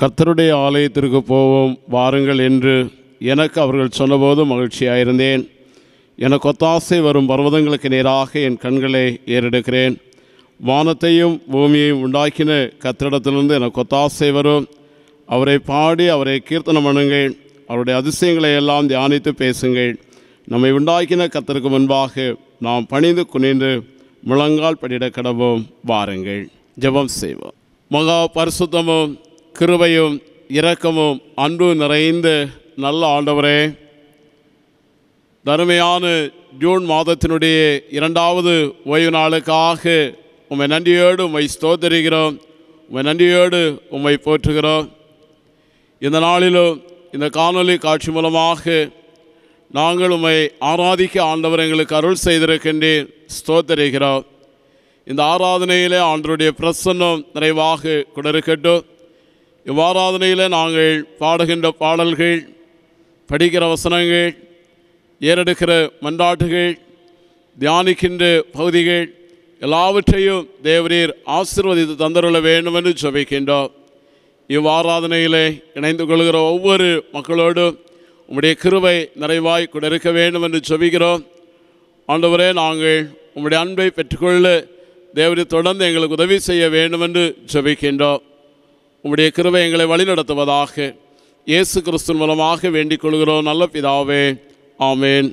கர்த்தருடைய ஆலயத்திற்கு போவோம் வாருங்கள் என்று எனக்கு அவர்கள் சொன்னபோது மகிழ்ச்சியாயிருந்தேன் எனக்கு ஒத்தாசை வரும் பர்வதங்களுக்கு நேராக என் கண்களை ஏறெடுக்கிறேன் வானத்தையும் பூமியையும் உண்டாக்கின கத்திரிடத்திலிருந்து எனக்கு ஒத்தாசை வரும் அவரை பாடி அவரை கீர்த்தனம் பண்ணுங்கள் அவருடைய அதிசயங்களை எல்லாம் தியானித்து பேசுங்கள் நம்மை உண்டாக்கின கத்தருக்கு முன்பாக நாம் பணிந்து குனிந்து முழங்கால் படிட கடவோம் வாருங்கள் ஜெபம் செய்வோம் மகா பரிசுத்தமும் கிருபையும் இரக்கமும் அன்பு நிறைந்த நல்ல ஆண்டவரே தருமையான ஜூன் மாதத்தினுடைய இரண்டாவது ஓய்வு நாளுக்காக உம்மை நன்றியோடு உம்மை ஸ்தோத்தரிக்கிறோம் உம்மை நன்றியோடு உம்மை போற்றுகிறோம் இந்த நாளிலும் இந்த காணொளி காட்சி மூலமாக நாங்கள் உம்மை ஆராதிக்க ஆண்டவர் எங்களுக்கு அருள் செய்திருக்கின்றேன் ஸ்தோத்தரிக்கிறோம் இந்த ஆராதனையிலே ஆண்டருடைய பிரசன்னம் நிறைவாக கொண்டிருக்கட்டும் இவ்வாராதனையில் நாங்கள் பாடுகின்ற பாடல்கள் படிக்கிற வசனங்கள் ஏறெடுக்கிற மன்றாட்டுகள் தியானிக்கின்ற பகுதிகள் எல்லாவற்றையும் தேவரீர் ஆசீர்வதித்து தந்தருள வேண்டும் என்று ஜெபிக்கின்றோம் இவ்வாராதனையிலே இணைந்து கொள்கிற ஒவ்வொரு மக்களோடும் உம்முடைய கிருபை நிறைவாய் கொண்டிருக்க வேண்டும் என்று ஜெபிக்கிறோம் ஆண்டவரே நாங்கள் உம்முடைய அன்பை பெற்றுக்கொள்ள தேவரை தொடர்ந்து எங்களுக்கு உதவி செய்ய வேண்டும் என்று ஜெபிக்கின்றோம் உம்முடைய கிருபை எங்களை வழிநடத்துவதாக இயேசு கிறிஸ்துவின் மூலமாக வேண்டிக் கொள்கிறோம் நல்ல பிதாவே ஆமேன்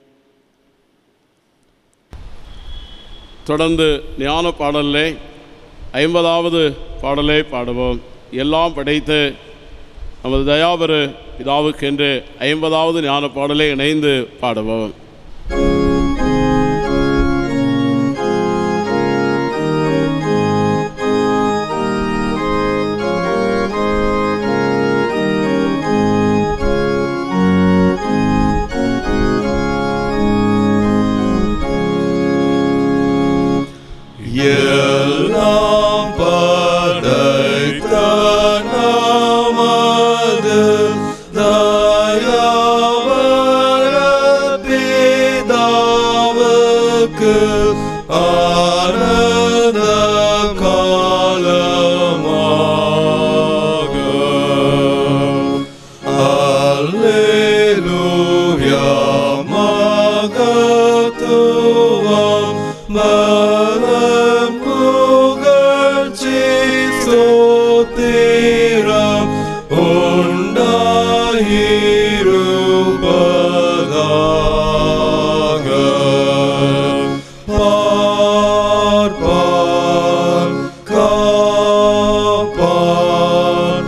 தொடர்ந்து ஞான பாடலிலே ஐம்பதாவது பாடலை பாடுவோம் எல்லாம் படைத்து நமது தயாபரு பிதாவுக்கென்று ஐம்பதாவது ஞான பாடலை இணைந்து பாடுவோம் எல்லாம் படைத்த நமது தயாவர பிதாவுக்கு ஆனந்த காலமாக அல்லேலூயா மகத்துவம் பலம் புகழ்ச்சி ஸ்தோத்திரம் உண்டாயிருப்பதாக பார்ப்பார் காப்பார்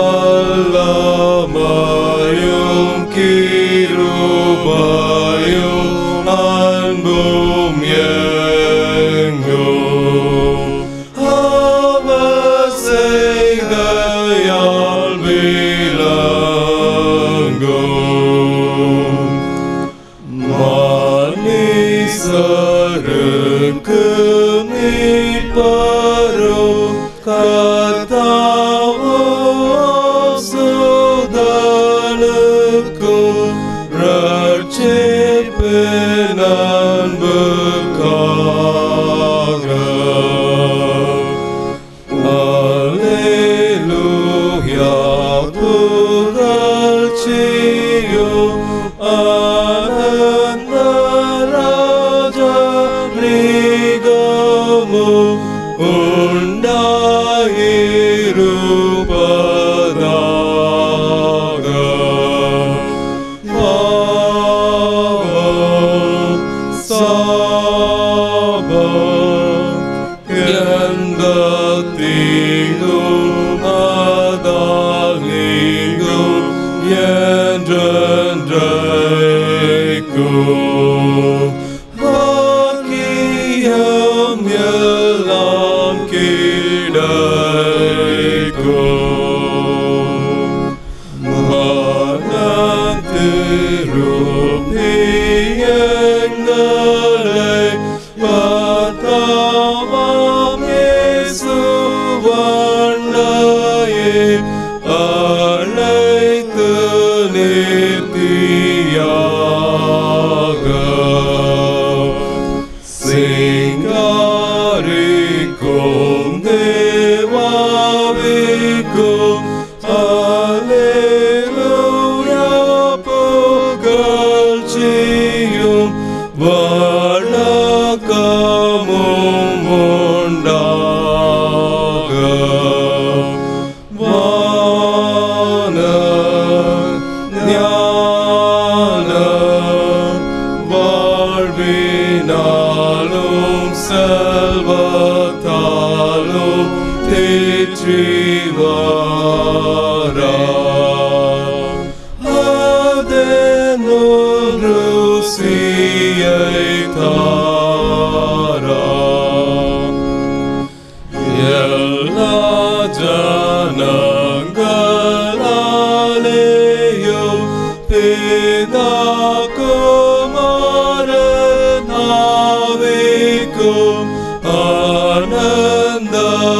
வல்லமையும் கிருபையும் அன்பும் எங்கும் அவர் செய்கையால் விளங்கும் மனிதருக்கு மீட்பரும் கர்த்தாவும் சுதனுக்கும் ரட்சிப்பின் அன்புக்காக Alleluia, புகழ்ச்சியும் ஆனந்த ராஜா நீகமும் உண்டாயிருப்பதாக பாவம் சாபம் எந்த தீங்கும் அதால் நீங்கும் என்றென்றைக்கும் பாக்கியம் எல்லாம் கிடைக்கும் மனத்திருப்பியங்களை பார்த்தாவாம் இயேசுவண்டையே அழைத்து நிறுத்தியாக சிங்காரிக்கும் தேவாவிக்கும் Alleluia, புகழ்ச்சியும் வணக்கமும் உண்டாக. வான ஞான வாழ்வினாலும் செல்வத்தாலும் தேற்றி வாரா அதனுள் ருசியை தாரா எல்லா ஜனங்களாலேயும் பிதாகுமாரனாவிக்கும் ஆனந்த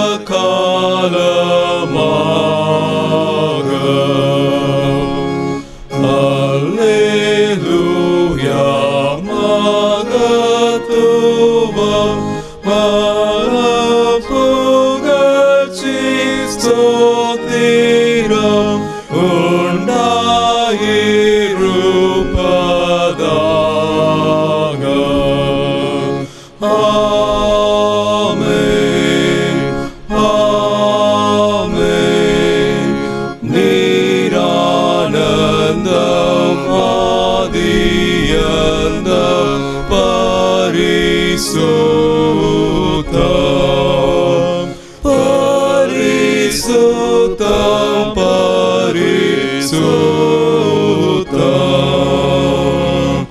காலமாக Alleluia, மகத்துவம் மரபுகழ்ச்சி ஸ்தோத்திரம் உண்டாயிருப்பதாக. ஆமென், ஆமென். நீரானந்தம் ஆதியந்தம் பரிசுத்தம் பரிசுத்தம் பரிசுத்தம்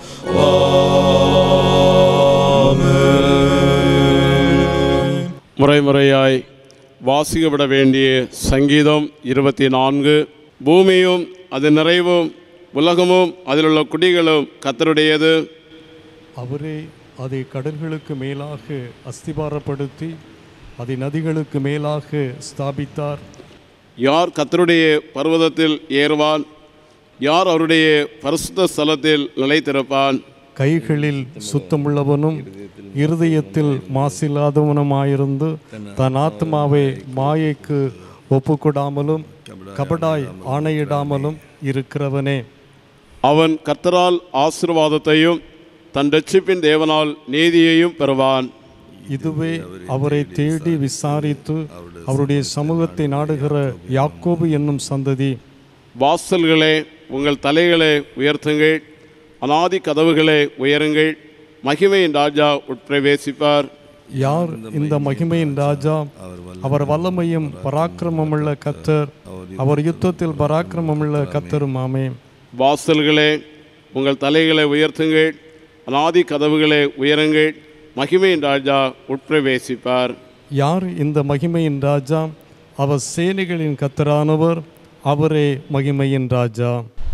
ஆமென் முறை முறையாய் வாசிக்கப்பட வேண்டிய சங்கீதம் இருபத்தி நான்கு பூமியும் அது நிறைவும் உலகமும் அதிலுள்ள குடிகளும் கத்தருடையது அவரே அதை கடல்களுக்கு மேலாக அஸ்திபாரப்படுத்தி அதை நதிகளுக்கு மேலாக ஸ்தாபித்தார் யார் கத்தருடைய பர்வதத்தில் ஏறுவான் யார் அவருடைய பரிசுத்த ஸ்தலத்தில் நிலைத்திருப்பான் கைகளில் சுத்தமுள்ளவனும் இருதயத்தில் மாசில்லாதவனுமாயிருந்து தன் ஆத்மாவை மாயைக்கு ஒப்புக்கொடாமலும் கபடாய் ஆணையிடாமலும் இருக்கிறவனே அவன் கர்த்தரால் ஆசீர்வாதத்தையும் தன் ரட்சிப்பின் தேவனால் நீதியையும் பெறுவான் இதுவே அவரை தேடி விசாரித்து அவருடைய சமூகத்தை நாடுகிற யாக்கோபு என்னும் சந்ததி வாசல்களே உங்கள் தலைகளை உயர்த்துங்கள் அனாதி கதவுகளை உயருங்கள் மகிமையின் ராஜா உட்பிரவேசிப்பார் யார் இந்த மகிமையின் ராஜா அவர் வல்லமையும் பராக்கிரமமுள்ள கத்தர் அவர் யுத்தத்தில் பராக்கிரமமுள்ள கத்தரும் ஆமே வாசல்களே உங்கள் தலைகளை உயர்த்துங்கள் அனாதி கதவுகளை உயருங்கள் மகிமையின் ராஜா உட்பிரவேசிப்பார் யார் இந்த மகிமையின் ராஜா அவர் சேனைகளின் கத்தரானவர் அவரே மகிமையின் ராஜா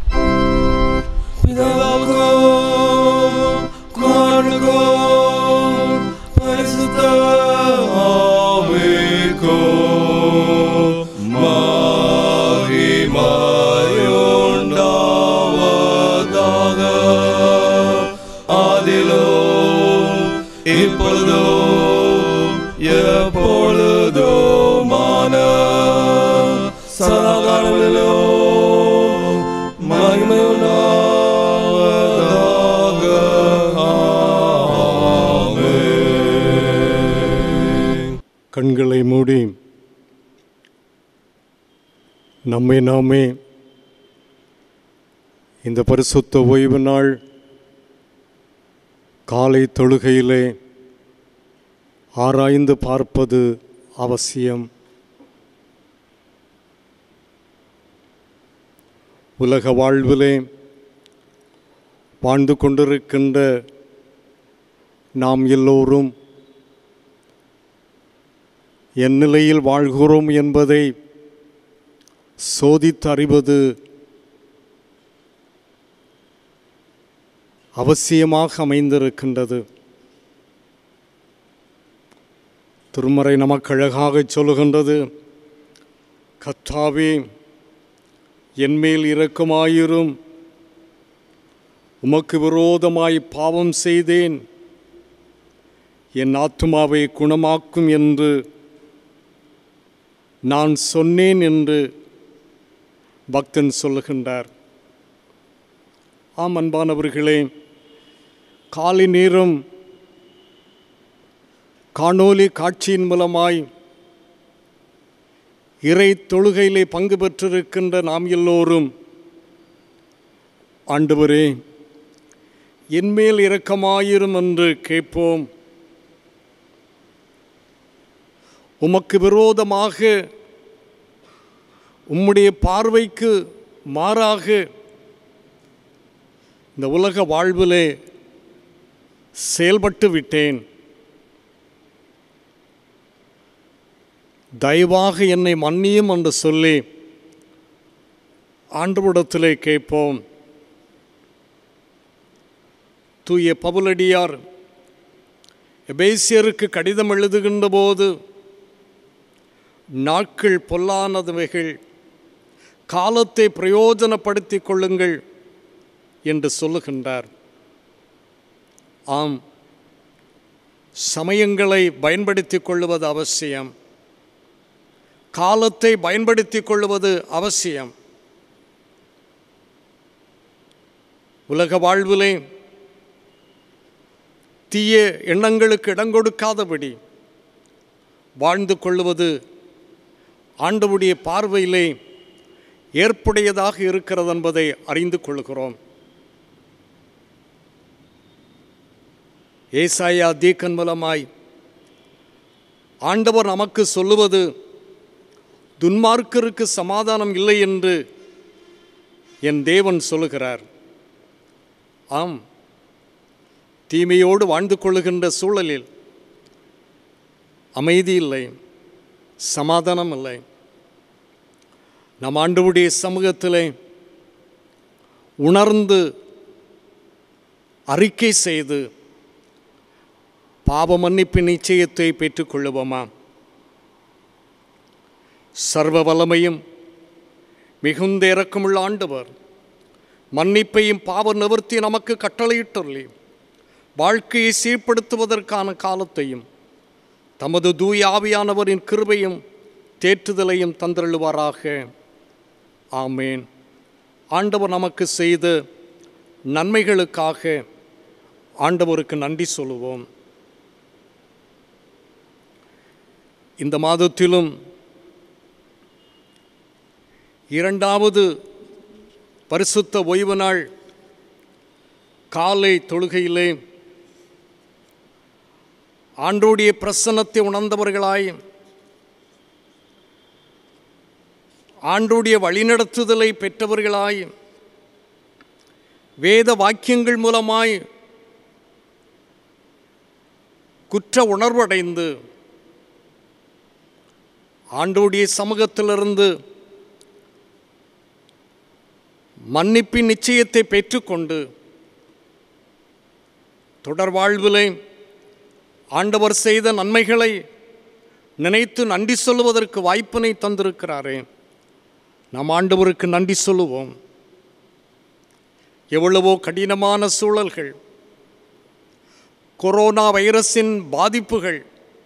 பிதாவுக்கும் குமாரனுக்கும் பரிசுத்த ஆவிக்கும் மகிமையுண்டாவதாக. ஆதிலும் இப்பொழுதும் எப்பொழுதுமான சதாகாலங்களிலும் மகிமையுண்டாவதாக. ஆமென். கண்களை மூடி நம்மை நாமே இந்த பரிசுத்த ஓய்வு நாள் காலை தொழுகையிலே ஆராய்ந்து பார்ப்பது அவசியம் உலக வாழ்விலே வாழ்ந்து கொண்டிருக்கின்ற நாம் எல்லோரும் என் நிலையில் வாழ்கிறோம் என்பதை சோதித்தறிவது அவசியமாக அமைந்திருக்கின்றது திருமறை நமக்கு அழகாக சொல்லுகின்றது கத்தாவே என்மேல் இரக்கமாயிரும் உமக்கு விரோதமாய் பாவம் செய்தேன் என் ஆத்துமாவை குணமாக்கும் என்று நான் சொன்னேன் என்று பக்தன் சொல்லுகின்றார் ஆம் அன்பானவர்களே காலை நேரம் காணொளி காட்சியின் மூலமாய் இறை தொழுகையிலே பங்கு பெற்றிருக்கின்ற நாம் எல்லோரும் ஆண்டவரே என்மேல் இரக்கமாயிரும் என்று கேட்போம் உமக்கு விரோதமாக உம்முடைய பார்வைக்கு மாறாக இந்த உலக வாழ்விலே செயல்பட்டு விட்டேன் தயவாக என்னை மன்னியும் என்று சொல்லி ஆண்டவரிடத்திலே கேட்போம் தூய பவுலடியார் எபேசியருக்கு கடிதம் எழுதுகின்ற போது நாட்கள் பொல்லானதுவைகள் காலத்தை பிரயோஜனப்படுத்திக் கொள்ளுங்கள் என்று சொல்லுகின்றார் ஆம் சமயங்களை பயன்படுத்திக் கொள்வது அவசியம் காலத்தை பயன்படுத்திக் கொள்வது அவசியம் உலக வாழ்விலே தீய எண்ணங்களுக்கு இடம் கொடுக்காதபடி வாழ்ந்து கொள்வது ஆண்டவுடைய பார்வையிலே ஏற்புடையதாக இருக்கிறது என்பதை அறிந்து கொள்கிறோம் ஏசாயா தீக்கன் மூலமாய் ஆண்டவர் நமக்கு சொல்லுவது துன்மார்க்கருக்கு சமாதானம் இல்லை என்று என் தேவன் சொல்லுகிறார் ஆம் தீமையோடு வாழ்ந்து கொள்ளுகின்ற சூழலில் அமைதி இல்லை சமாதானம் இல்லை நம் ஆண்டவுடைய சமூகத்திலே உணர்ந்து அறிக்கை செய்து பாவ மன்னிப்பு நிச்சயத்தை பெற்றுக்கொள்ளுவோமா சர்வ வல்லமையும் மிகுந்த இரக்கமுள்ள ஆண்டவர் மன்னிப்பையும் பாவ நிவர்த்தி நமக்கு கட்டளையிட்டுள்ளி வாழ்க்கையை சீர்படுத்துவதற்கான காலத்தையும் தமது தூய ஆவியானவரின் கிருபையும் தேற்றுதலையும் தந்தருளுவாராக ஆமேன் ஆண்டவர் நமக்கு செய்த நன்மைகளுக்காக ஆண்டவருக்கு நன்றி சொல்லுவோம் இந்த மாதத்திலும் இரண்டாவது பரிசுத்த ஓய்வு நாள் காலை தொழுகையிலே ஆண்டோடைய பிரசன்னத்தை உணர்ந்தவர்களாய் ஆண்டோடைய வழிநடத்துதலை பெற்றவர்களாய் வேத வாக்கியங்கள் மூலமாய் குற்ற உணர்வடைந்து ஆண்டோடைய சமூகத்திலிருந்து மன்னிப்பின் நிச்சயத்தை பெற்றுக்கொண்டு தொடர் வாழ்விலே ஆண்டவர் செய்த நன்மைகளை நினைத்து நன்றி சொல்லுவதற்கு வாய்ப்பினை தந்திருக்கிறாரே நாம் ஆண்டவருக்கு நன்றி சொல்லுவோம் எவ்வளவோ கடினமான சூழல்கள் கொரோனா வைரஸின் பாதிப்புகள்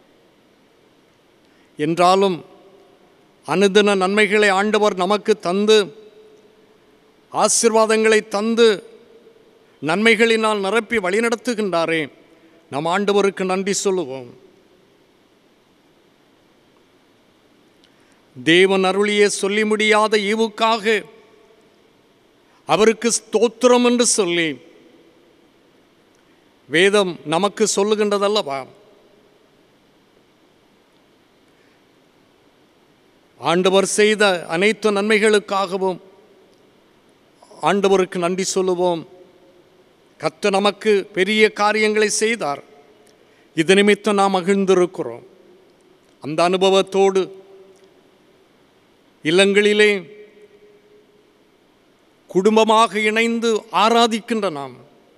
என்றாலும் அனுதின நன்மைகளை ஆண்டவர் நமக்கு தந்து ஆசிர்வாதங்களை தந்து நன்மைகளினால் நிரப்பி வழிநடத்துகின்றாரே நம் ஆண்டவருக்கு நன்றி சொல்லுவோம் தேவன் அருளிய சொல்லி முடியாத ஈவுக்காக அவருக்கு ஸ்தோத்திரம் என்று சொல்லி வேதம் நமக்கு சொல்லுகின்றதல்லவா ஆண்டவர் செய்த அனைத்து நன்மைகளுக்காகவும் ஆண்டவருக்கு நன்றி சொல்லுவோம் கத்த நமக்கு பெரிய காரியங்களை செய்தார் இது நிமித்தம் நாம் மகிழ்ந்திருக்கிறோம் அந்த அனுபவத்தோடு இல்லங்களிலே குடும்பமாக இணைந்து ஆராதிக்கின்ற நாம்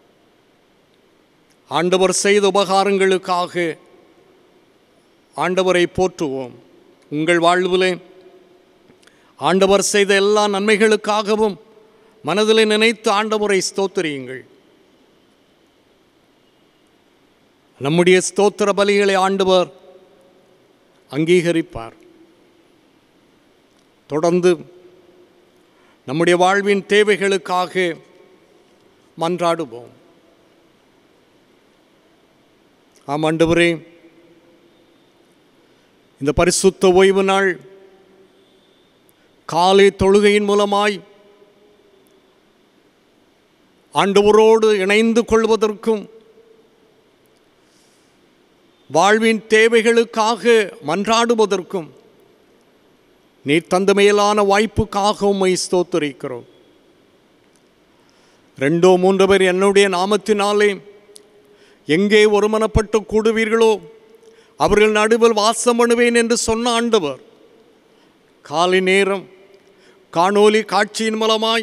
ஆண்டவர் செய்த உபகாரங்களுக்காக ஆண்டவரை போற்றுவோம் உங்கள் வாழ்விலே ஆண்டவர் செய்த எல்லா நன்மைகளுக்காகவும் மனதிலே நினைத்து ஆண்டவரை ஸ்தோத்திரியுங்கள் நம்முடைய ஸ்தோத்திர பலிகளை ஆண்டவர் அங்கீகரிப்பார் தொடர்ந்து நம்முடைய வாழ்வின் தேவைகளுக்காக மன்றாடுவோம் ஆம் ஆண்டவரே இந்த பரிசுத்த ஓய்வு நாள் காலை தொழுகையின் மூலமாய் ஆண்டவரோடு இணைந்து கொள்வதற்கும் வாழ்வின் தேவைகளுக்காக மன்றாடுவதற்கும் நீ தந்த மேலான வாய்ப்புக்காக உம்மை ஸ்தோத்தரிக்கிறோம் ரெண்டோ மூன்று பேர் என்னுடைய நாமத்தினாலே எங்கே ஒருமனப்பட்டு கூடுவீர்களோ அவர்கள் நடுவில் வாசம் பண்ணுவேன் என்று சொன்ன ஆண்டவர் காலை நேரம் காணொலி காட்சியின் மூலமாய்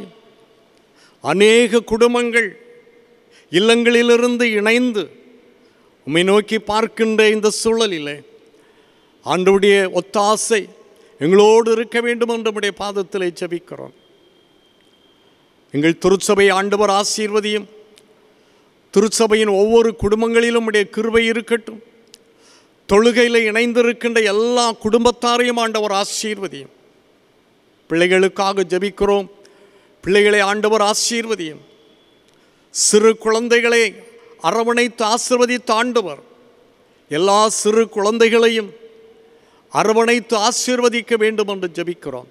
அநேக குடும்பங்கள் இல்லங்களிலிருந்து இணைந்து உம்மை நோக்கி பார்க்கின்ற இந்த சூழலிலே ஆண்டவுடைய ஒத்தாசை எங்களோடு இருக்க வேண்டும் என்று நம்முடைய பாதத்திலே ஜெபிக்கிறோம் எங்கள் திருச்சபை ஆண்டவர் ஆசீர்வதியும் திருச்சபையின் ஒவ்வொரு குடும்பங்களிலும் உடைய கிருபை இருக்கட்டும் தொழுகையில் இணைந்திருக்கின்ற எல்லா குடும்பத்தாரையும் ஆண்டவர் ஆசீர்வதியும் பிள்ளைகளுக்காக ஜெபிக்கிறோம் பிள்ளைகளை ஆண்டவர் ஆசீர்வதியும் சிறு குழந்தைகளை அரவணைத்து ஆசிர்வதித்த ஆண்டவர் எல்லா சிறு குழந்தைகளையும் அரவணைத்து ஆசீர்வதிக்க வேண்டும் என்று ஜெபிக்கிறோம்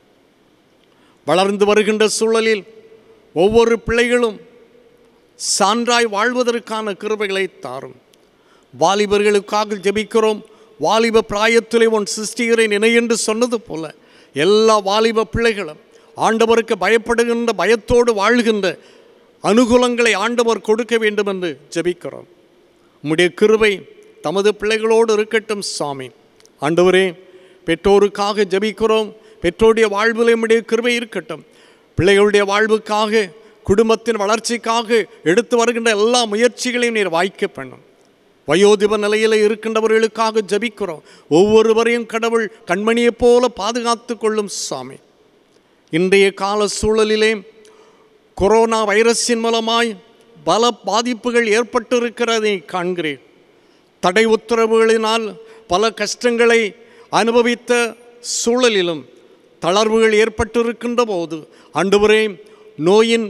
வளர்ந்து வருகின்ற சூழலில் ஒவ்வொரு பிள்ளைகளும் சான்றாய் வாழ்வதற்கான கிருபைகளை தாரும் வாலிபர்களுக்காக ஜெபிக்கிறோம் வாலிப பிராயத்திலே உன் சிருஷ்டிகரை நினையென்று சொன்னது போல எல்லா வாலிப பிள்ளைகளும் ஆண்டவருக்கு பயப்படுகின்ற பயத்தோடு வாழ்கின்ற அனுகூலங்களை ஆண்டவர் கொடுக்க வேண்டும் என்று ஜெபிக்கிறோம் உம்முடைய கிருபை தமது பிள்ளைகளோடு இருக்கட்டும் சாமி ஆண்டவரே பெற்றோருக்காக ஜெபிக்கிறோம் பெற்றோருடைய வாழ்வில் உம்முடைய கிருபை இருக்கட்டும் பிள்ளைகளுடைய வாழ்வுக்காக குடும்பத்தின் வளர்ச்சிக்காக எடுத்து வருகின்ற எல்லா முயற்சிகளையும் நீர் வாய்க்க பண்ணும் வயோதிப நிலையில் இருக்கின்றவர்களுக்காக ஜெபிக்கிறோம் ஒவ்வொருவரையும் கடவுள் கண்மணியைப் போல பாதுகாத்து கொள்ளும் சாமி இன்றைய கால சூழலிலே கொரோனா வைரஸின் மூலமாய் பல பாதிப்புகள் ஏற்பட்டிருக்கிறதை காண்கிறேன் தடை உத்தரவுகளினால் பல கஷ்டங்களை அனுபவித்த சூழலிலும் தளர்வுகள் ஏற்பட்டிருக்கின்ற போது ஆண்டவரே நோயின்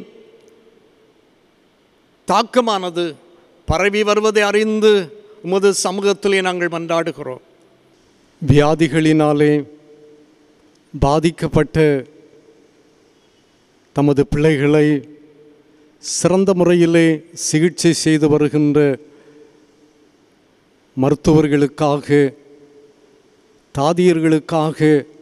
தாக்கமானது பரவி வருவதை அறிந்து உமது சமூகத்திலே நாங்கள் மன்றாடுகிறோம் வியாதிகளினாலே பாதிக்கப்பட்ட தமது பிள்ளைகளை சிறந்த முறையிலே சிகிச்சை செய்து வருகின்ற மருத்துவர்களுக்காக தாதியர்களுக்காக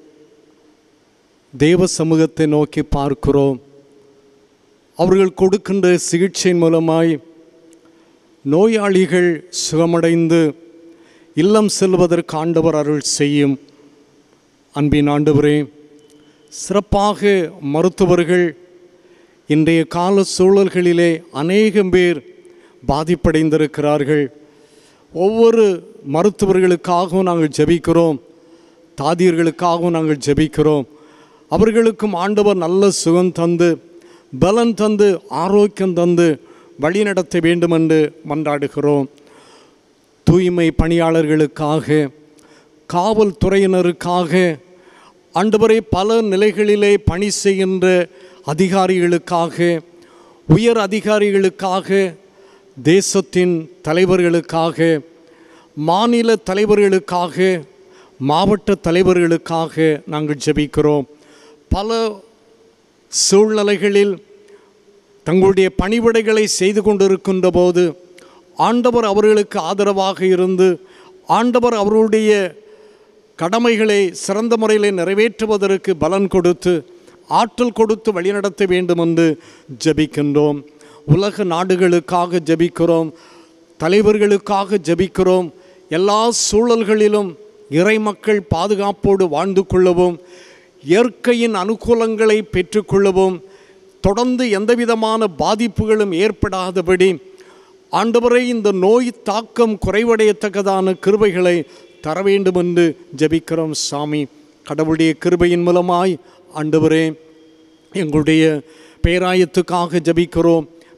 தேவ சமூகத்தை நோக்கி பார்க்கிறோம் அவர்கள் கொடுக்கின்ற சிகிச்சையின் மூலமாய் நோயாளிகள் சுகமடைந்து இல்லம் செல்வதற்கு ஆண்டவர் அருள் செய்யும் அன்பின் ஆண்டவரே சிறப்பாக மருத்துவர்கள் இன்றைய கால சூழல்களிலே அநேகம் பேர் பாதிப்படைந்திருக்கிறார்கள் ஒவ்வொரு மருத்துவர்களுக்காகவும் நாங்கள் ஜெபிக்கிறோம் தாதியர்களுக்காகவும் நாங்கள் ஜெபிக்கிறோம் அவர்களுக்கும் ஆண்டவர் நல்ல சுகம் தந்து பலன் தந்து ஆரோக்கியம் தந்து வழி நடத்த வேண்டும் என்று மன்றாடுகிறோம் தூய்மை பணியாளர்களுக்காக காவல்துறையினருக்காக ஆண்டவரை பல நிலைகளிலே பணி செய்கின்ற அதிகாரிகளுக்காக உயர் அதிகாரிகளுக்காக தேசத்தின் தலைவர்களுக்காக மாநில தலைவர்களுக்காக மாவட்ட தலைவர்களுக்காக நாங்கள் ஜெபிக்கிறோம் பல சூழ்நிலைகளில் தங்களுடைய பணிவிடைகளை செய்து கொண்டிருக்கின்ற போது ஆண்டவர் அவர்களுக்கு ஆதரவாக இருந்து ஆண்டவர் அவர்களுடைய கடமைகளை சிறந்த முறையில் நிறைவேற்றுவதற்கு பலன் கொடுத்து ஆற்றல் கொடுத்து வழிநடத்த வேண்டும் என்று ஜெபிக்கின்றோம் உலக நாடுகளுக்காக ஜெபிக்கிறோம் தலைவர்களுக்காக ஜெபிக்கிறோம் எல்லா சூழல்களிலும் இறை மக்கள் பாதுகாப்போடு வாழ்ந்து கொள்ளவும் இயற்கையின் அனுகூலங்களை பெற்றுக்கொள்ளவும் தொடர்ந்து எந்தவிதமான பாதிப்புகளும் ஏற்படாதபடி ஆண்டவரை இந்த நோய் தாக்கம் குறைவடையத்தக்கதான கிருபைகளை தர வேண்டும் என்று ஜெபிக்கிறோம் சாமி கடவுளுடைய கிருபையின் மூலமாய் ஆண்டவரே எங்களுடைய பேராயத்துக்காக ஜெபிக்கிறோம்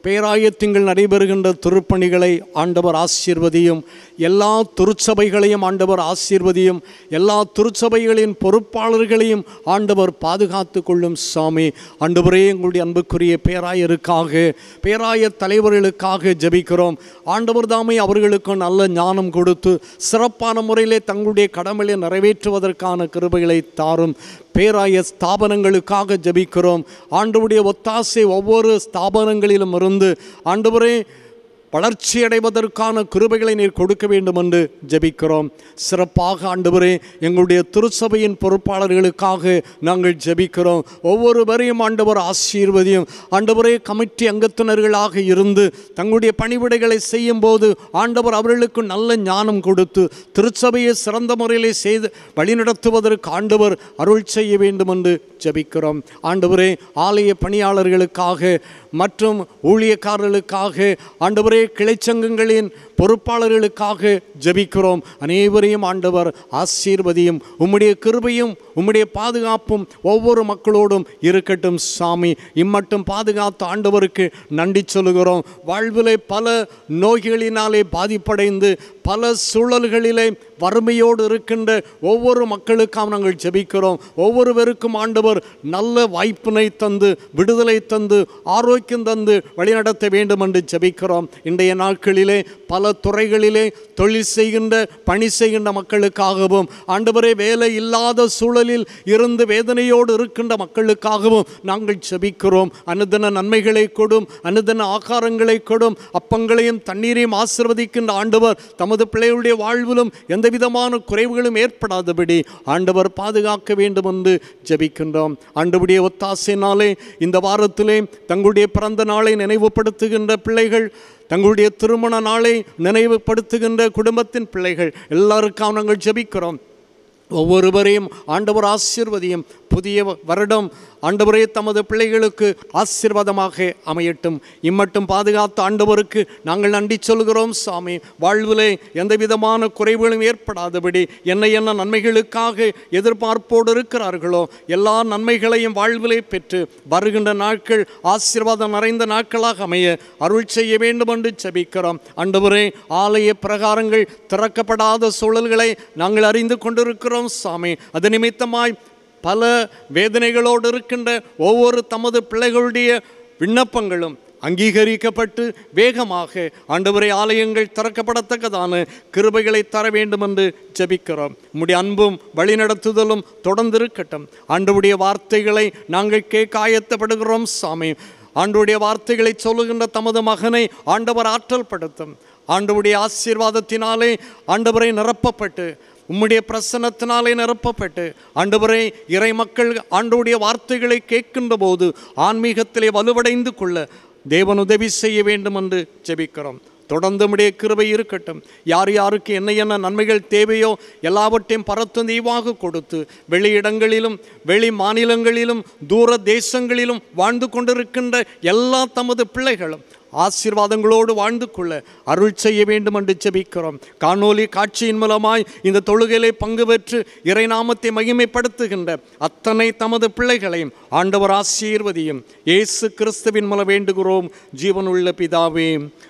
பேராயத்திங்கள் நடைபெறுகின்ற திருப்பணிகளை ஆண்டவர் ஆசீர்வதியும் எல்லா திருச்சபைகளையும் ஆண்டவர் ஆசீர்வதியும் எல்லா திருச்சபைகளின் பொறுப்பாளர்களையும் ஆண்டவர் பாதுகாத்து கொள்ளும் சாமி ஆண்டவரே எங்களுடைய அன்புக்குரிய பேராயருக்காக பேராய தலைவர்களுக்காக ஜெபிக்கிறோம் ஆண்டவர் தாமே அவர்களுக்கு நல்ல ஞானம் கொடுத்து சிறப்பான முறையிலே தங்களுடைய கடமையை நிறைவேற்றுவதற்கான கிருபைகளை தாரும் பேராய ஸ்தாபனங்களுக்காக ஜெபிக்கிறோம் ஆண்டவருடைய ஒத்தாசை ஒவ்வொரு ஸ்தாபனங்களிலும் இருந்து ஆண்டவரே வளர்ச்சி அடைவதற்கான கிருபைகளை நீர் கொடுக்க வேண்டும் என்று ஜெபிக்கிறோம் சிறப்பாக ஆண்டவரே எங்களுடைய திருச்சபையின் பொறுப்பாளர்களுக்காக நாங்கள் ஜெபிக்கிறோம் ஒவ்வொருவரையும் ஆண்டவர் ஆசீர்வதியும் ஆண்டவரே கமிட்டி அங்கத்தினர்களாக இருந்து தங்களுடைய பணிவிடைகளை செய்யும் போது ஆண்டவர் அவர்களுக்கு நல்ல ஞானம் கொடுத்து திருச்சபையை சிறந்த முறையிலே செய்து வழிநடத்துவதற்கு ஆண்டவர் அருள் செய்ய வேண்டும் என்று ஜெபிக்கிறோம் ஆண்டவரே ஆலய பணியாளர்களுக்காக மற்றும் ஊழியக்காரர்களுக்காக ஆண்டவரே கிளைச்சங்கங்களின் பொறுப்பாளர்களுக்காக ஜெபிக்கிறோம் அனைவரையும் ஆண்டவர் ஆசீர்வதியும் உம்முடைய கிருபையும் உம்முடைய பாதுகாப்பும் ஒவ்வொரு மக்களோடும் இருக்கட்டும் சாமி இம்மட்டும் பாதுகாத்த ஆண்டவருக்கு நன்றி சொல்லுகிறோம் வாழ்விலே பல நோய்களினாலே பாதிப்படைந்து பல சூழல்களிலே வறுமையோடு இருக்கின்ற ஒவ்வொரு மக்களுக்காக நாங்கள் ஜெபிக்கிறோம் ஒவ்வொருவருக்கும் ஆண்டவர் நல்ல வாய்ப்பினை தந்து விடுதலை தந்து ஆரோக்கியம் தந்து வழிநடத்த வேண்டும் என்று ஜெபிக்கிறோம் இன்றைய நாட்களிலே பல துறைகளிலே தொழில் செய்கின்ற பணி செய்கின்ற மக்களுக்காகவும் ஆண்டவரே வேலை இல்லாத சூழலில் இருந்து வேதனையோடு இருக்கின்ற மக்களுக்காகவும் நாங்கள் ஜெபிக்கிறோம் அனுதின நன்மைகளை கொடும் அனுதின ஆகாரங்களை கொடும் அப்பங்களையும் தண்ணீரையும் ஆசிர்வதிக்கின்ற ஆண்டவர் தமது பிள்ளைகளுடைய வாழ்விலும் எந்த விதமான குறைவுகளும் ஏற்படாதபடி ஆண்டவர் பாதுகாக்க வேண்டும் என்று ஜெபிக்கின்றோம் ஆண்டவருடைய ஒத்தாசையினாலே இந்த வாரத்திலே தங்களுடைய பிறந்த நாளை நினைவுபடுத்துகின்ற பிள்ளைகள் தங்களுடைய திருமண நாளை நினைவுபடுத்துகின்ற குடும்பத்தின் பிள்ளைகள் எல்லாருக்காக நாங்கள் ஜெபிக்கிறோம் ஒவ்வொருவரையும் ஆண்டவர் ஆசீர்வதியும் புதிய வருடம் ஆண்டவரே தமது பிள்ளைகளுக்கு ஆசீர்வாதமாக அமையட்டும் இம்மட்டும் பாதுகாத்த ஆண்டவருக்கு நாங்கள் நன்றி சொல்கிறோம் சாமி வாழ்விலே எந்த விதமான குறைவுகளும் ஏற்படாதபடி என்ன என்ன நன்மைகளுக்காக எதிர்பார்ப்போடு இருக்கிறார்களோ எல்லா நன்மைகளையும் வாழ்விலே பெற்று வருகின்ற நாட்கள் ஆசீர்வாதம் நிறைந்த நாட்களாக அமைய அருள் செய்ய வேண்டும் என்று ஜெபிக்கிறோம் ஆண்டவரே ஆலய பிரகாரங்கள் திறக்கப்படாத சூழல்களை நாங்கள் அறிந்து கொண்டிருக்கிறோம் சாமி அது நிமித்தமாய் பல வேதனைகளோடு இருக்கின்ற ஒவ்வொரு தமது பிள்ளைகளுடைய விண்ணப்பங்களும் அங்கீகரிக்கப்பட்டு வேகமாக ஆண்டவரை ஆலயங்கள் திறக்கப்படத்தக்கதான கிருபைகளை தர வேண்டும் என்று ஜெபிக்கிறோம் உம்முடைய அன்பும் வழிநடத்துதலும் தொடர்ந்து இருக்கட்டும் ஆண்டவருடைய வார்த்தைகளை நாங்கள் கேட்க ஆயத்தப்படுகிறோம் சாமி ஆண்டவருடைய வார்த்தைகளை சொல்லுகின்ற தமது மகனை ஆண்டவர் ஆற்றல் படுத்தும் ஆண்டவருடைய ஆசீர்வாதத்தினாலே ஆண்டவரை நிரப்பப்பட்டு உம்முடைய பிரசன்னத்தினாலே நிரப்பப்பட்டு ஆண்டவரே இறை மக்கள் ஆண்டவருடைய வார்த்தைகளை கேட்கின்ற போது ஆன்மீகத்திலே வலுவடைந்து கொள்ள தேவன் உதவி செய்ய வேண்டும் என்று ஜெபிக்கிறோம் தொடர்ந்து உம்முடைய கிருபை இருக்கட்டும் யார் யாருக்கு என்ன என்ன நன்மைகள் தேவையோ எல்லாவற்றையும் பரத்து தெய்வாக கொடுத்து வெளியிடங்களிலும் வெளி மாநிலங்களிலும் தூர தேசங்களிலும் வாழ்ந்து கொண்டிருக்கின்ற எல்லா தமது பிள்ளைகளும் ஆசீர்வாதங்களோடு வாழ்ந்து கொள்ள அருள் செய்ய வேண்டும் என்று ஜெபிக்கிறோம் காணொலி காட்சியின் மூலமாய் இந்த தொழுகையிலே பங்கு பெற்று இறைநாமத்தை மகிமைப்படுத்துகின்ற அத்தனை தமது பிள்ளைகளையும் ஆண்டவர் ஆசீர்வதியும் இயேசு கிறிஸ்துவின் மூலம் வேண்டுகிறோம் ஜீவனுள்ள பிதாவே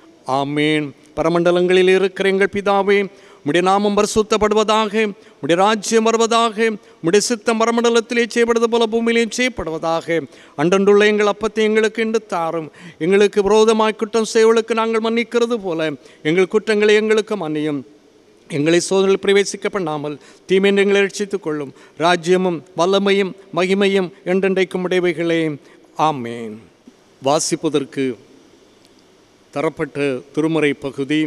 ஆமேன் பரமண்டலங்களில் இருக்கிற எங்கள் பிதாவே உடைய நாமம் பரிசுத்தப்படுவதாக உடைய ராஜ்யம் வருவதாக உடைய சித்தம் பரமண்டலத்திலே செய்யப்படுவது போல பூமியிலேயும் செய்யப்படுவதாக அன்றன்றுள்ள எங்கள் அப்பத்தை எங்களுக்கு என்று தாரும் எங்களுக்கு விரோதமாய் குற்றம் செய்வர்களுக்கு நாங்கள் மன்னிக்கிறது போல எங்கள் குற்றங்களை எங்களுக்கு மன்னியும் எங்களை சோதனை பிரவேசிக்க பண்ணாமல் தீமையை எங்களை ரட்சித்துக் கொள்ளும் ராஜ்யமும் வல்லமையும் மகிமையும் என்றென்றைக்கும் உடையவைகளே ஆமேன் வாசிப்பதற்கு தரப்பட்ட திருமறை பகுதி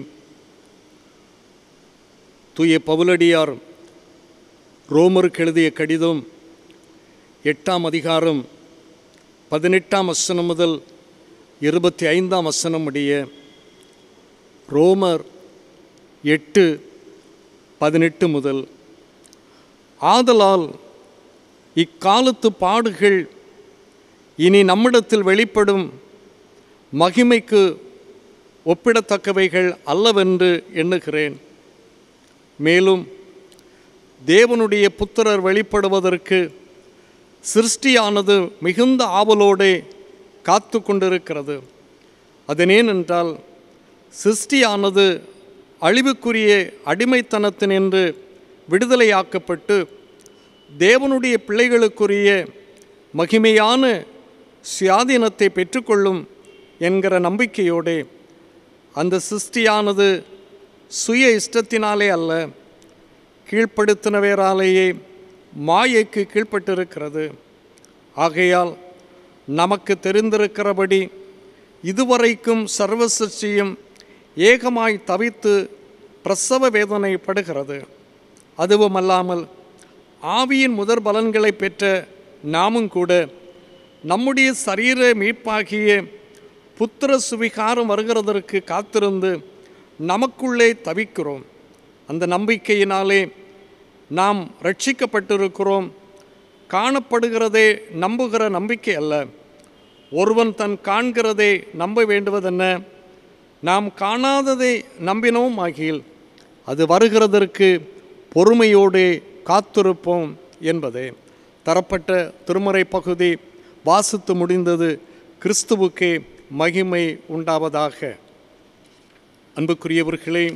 தூய பவுலடியார் ரோமருக்கு எழுதிய கடிதம் எட்டாம் அதிகாரம் பதினெட்டாம் வசனம் முதல் இருபத்தி ஐந்தாம் வசனம் உடைய ரோமர் எட்டு பதினெட்டு முதல் ஆதலால் இக்காலத்து பாடுகள் இனி நம்மிடத்தில் வெளிப்படும் மகிமைக்கு ஒப்பிடத்தக்கவைகள் அல்லவென்று எண்ணுகிறேன் மேலும் தேவனுடைய புத்திரர் வெளிப்படுவதற்கு சிருஷ்டியானது மிகுந்த ஆவலோடே காத்து கொண்டிருக்கிறது அதனேனென்றால் சிருஷ்டியானது அழிவுக்குரிய அடிமைத்தனத்தினின்று விடுதலையாக்கப்பட்டு தேவனுடைய பிள்ளைகளுக்குரிய மகிமையான சுயாதீனத்தை பெற்றுக்கொள்ளும் என்கிற நம்பிக்கையோடே அந்த சிருஷ்டியானது சுய இஷ்டத்தினாலே அல்ல கீழ்ப்படுத்தினவராலேயே மாயைக்கு கீழ்ப்பட்டிருக்கிறது ஆகையால் நமக்கு தெரிந்திருக்கிறபடி இதுவரைக்கும் சர்வ சிருஷ்டியும் ஏகமாய் தவித்து பிரசவ வேதனைப்படுகிறது அதுவுமல்லாமல் ஆவியின் முதற் பலன்களை பெற்ற நாமும் கூட நம்முடைய சரீர மீட்பாகிய புத்திர சுவிகாரம் வருகிறதற்கு காத்திருந்து நமக்குள்ளே தவிக்கிறோம் அந்த நம்பிக்கையினாலே நாம் ரட்சிக்கப்பட்டிருக்கிறோம் காணப்படுகிறதே நம்புகிற நம்பிக்கை அல்ல ஒருவன் தன் காண்கிறதை நம்ப வேண்டுவதென்ன நாம் காணாததை நம்பினோம் ஆகியில் அது வருகிறதற்கு பொறுமையோடு காத்திருப்போம் என்பதே தரப்பட்ட திருமறை பகுதி வாசித்து முடிந்தது கிறிஸ்துவுக்கே மகிமை உண்டாவதாக அன்புக்குரியவர்களே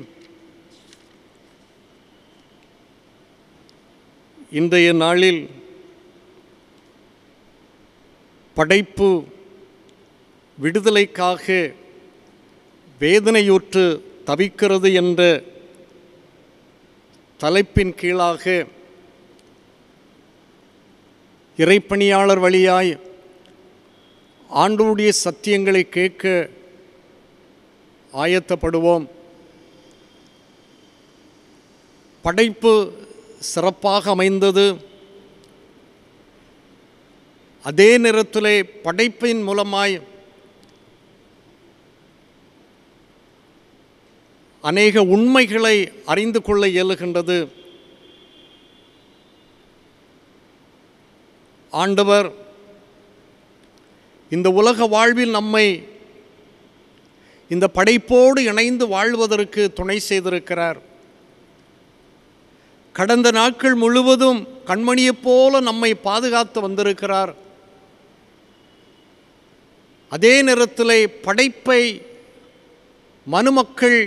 இன்றைய நாளில் படைப்பு விடுதலைக்காக வேதனையுற்று தவிக்கிறது என்ற தலைப்பின் கீழாக இறைப்பணியாளர் வழியாய் ஆண்டோடைய சத்தியங்களை கேட்க ஆயத்தப்படுவோம் படைப்பு சிறப்பாக அமைந்தது அதே நேரத்திலே படைப்பின் மூலமாய் அநேக உண்மைகளை அறிந்து கொள்ள இயலுகின்றது ஆண்டவர் இந்த உலக வாழ்வில் நம்மை இந்த படைப்போடு இணைந்து வாழ்வதற்கு துணை செய்திருக்கிறார் கடந்த நாட்கள் முழுவதும் கண்மணியைப் போல நம்மை பாதுகாத்து வந்திருக்கிறார் அதே நேரத்திலே படைப்பை மனுமக்கள்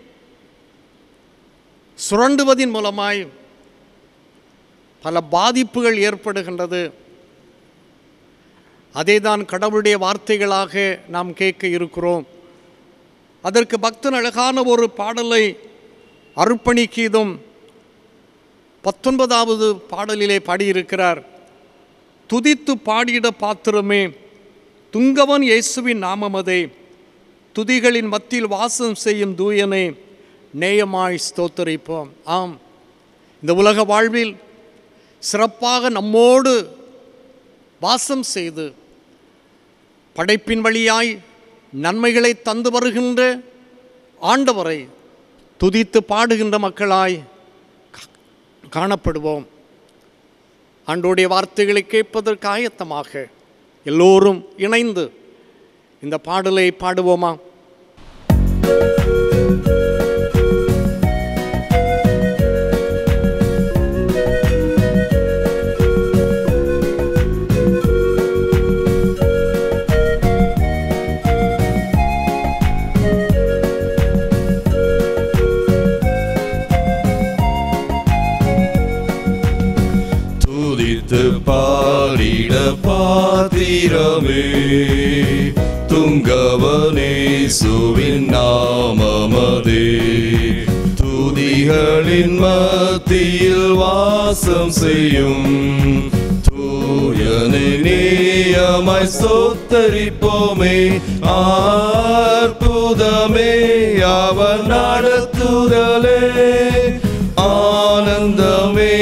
சுரண்டுவதின் மூலமாய் பல பாதிப்புகள் ஏற்படுகின்றது அதேதான் கடவுளுடைய வார்த்தைகளாக நாம் கேட்க இருக்கிறோம் அதற்கு பக்தன் அழகான ஒரு பாடலை அர்ப்பணிக்கீதும் பத்தொன்பதாவது பாடலிலே பாடியிருக்கிறார் துதித்து பாடிட பாத்திரமே துங்கவன் இயேசுவின் நாமமதே துதிகளின் மத்தியில் வாசம் செய்யும் தூயனே நேயமாய் ஸ்தோத்தரிப்போம் ஆம் இந்த உலக வாழ்வில் சிறப்பாக நம்மோடு வாசம் செய்து படைப்பின் வழியாய் நன்மைகளை தந்து வருகின்ற ஆண்டவரை துதித்து பாடுகின்ற மக்களாய் கா- காணப்படுவோம் ஆண்டோடைய வார்த்தைகளை கேட்பதற்கு ஆயத்தமாக எல்லோரும் இணைந்து இந்த பாடலை பாடுவோமா துதித்து பாடிட பாத்திரமே துங்கவனே சுவின் நாமமதே துதிகளின் மத்தியில் வாசம் செய்யும் தூயனை நேயமாய் சொத்தரிப்போமே அற்புதமே அவன் நடத்துதலே ஆனந்தமே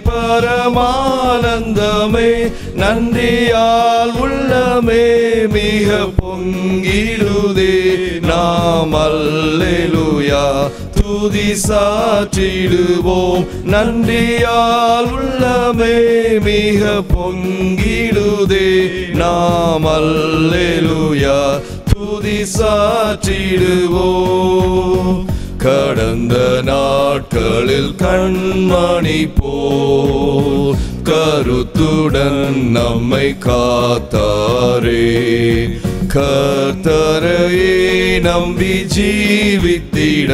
பரமானந்தமே நன்றியால் உள்ளமே மிக பொங்கிடுதே நாம் அல்லேலூயா துதி சாற்றிடுவோம் நன்றியால் உள்ளமே மிக பொங்கிடுதே நாம் அல்லேலூயா துதி சாற்றிடுவோம் கடந்த நாட்களில் கண்மணி போல் கருத்துடன் நம்மை காத்தாரே கர்த்தரையே நம்பி ஜீவித்திட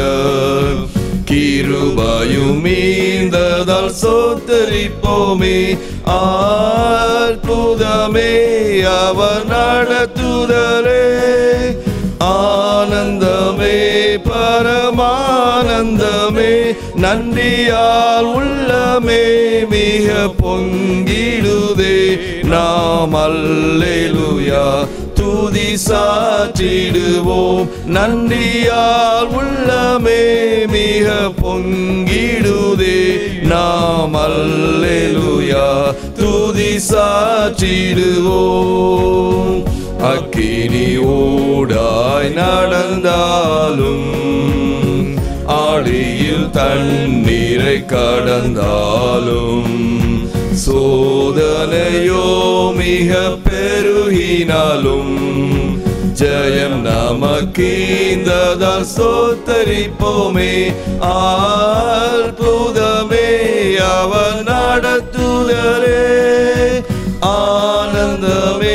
கிருபையும் மீந்ததால் சோத்தரிப்போமே அற்புதமே அவர் நடத்துதலே ஆனந்தமே பரமானந்தமே நன்றியால் உள்ளமே மிக பொங்கிடுதே நாம் அல்லேலுயா துதி சாற்றிடுவோம் நன்றியால் உள்ளமே மிக பொங்கிடுதே நாம் அல்லேலுயா துதி சாற்றிடுவோம் அக்கினி ஊடாய் நடந்தாலும் ஆடியில் தண்ணீரை கடந்தாலும் சோதனையோ மிக பெருகினாலும் ஜெயம் நமக்கீந்ததால் சோத்தரிப்போமே அற்புதமே அவர் நடத்துதலே ஆனந்தமே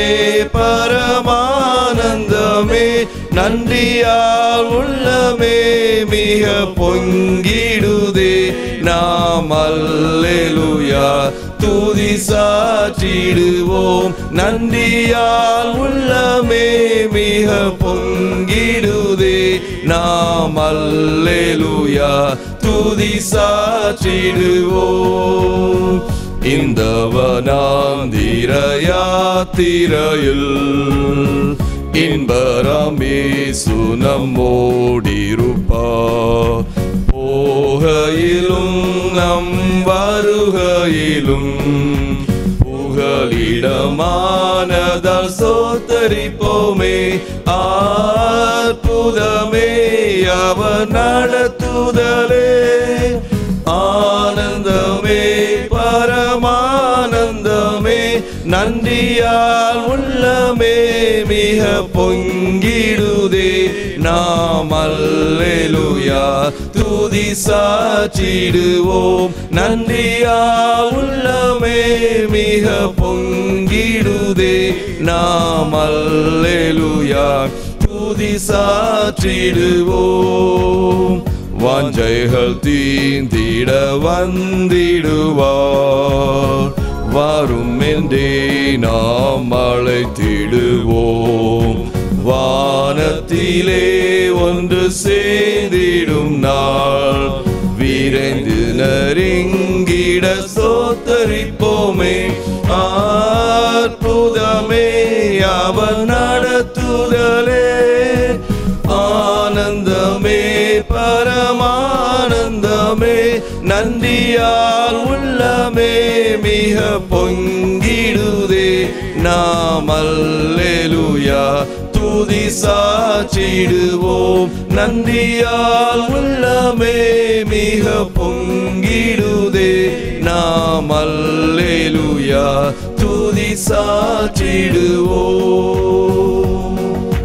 பரமானந்தமே நன்றியால் உள்ளமே மிக பொங்கிடுதே நாம் அல்லேலுயா துதி சாற்றிடுவோம் நன்றியால் உள்ளமே மிக பொங்கிடுதே நாம் அல்லேலுயா துதி சாற்றிடுவோம் இந்தவனாந்திரயாத்திரையில் இன்பரமே சுனமோடிருப்பா போகையிலும் நம் வருகையிலும் புகலிடமானதால் சோத்தரிப்போமே அற்புதமே அவர் நடத்துதலே ஆனந்தமே பரமானந்தமே நன்றியால் உள்ளமே மிக பொங்கிடுதே நாம் அல்லேலுயா துதி சாற்றிடுவோம் நன்றியால் உள்ளமே மிக பொங்கிடுதே நாம் அல்லேலுயா துதி சாற்றிடுவோம் வாஞ்சைகள் தீந்திட வந்திடுவார் வரும் என்றே நாம் அழைத்திடுவோம் வானத்திலே ஒன்று சேர்ந்திடும் நாள் விரைந்து நெருங்கிட சோத்தரிப்போமே அற்புதமே அவர் நடத்துதலே ஆனந்தமே பரமானந்தமே நன்றியால் உள்ளமே மிக பொங்கிடுதே நாம் அல்லேலுயா துதி சாற்றிடுவோம் நன்றியால் உள்ளமே மிக பொங்கிடுதே நாம் அல்லேலுயா துதி சாற்றிடுவோம்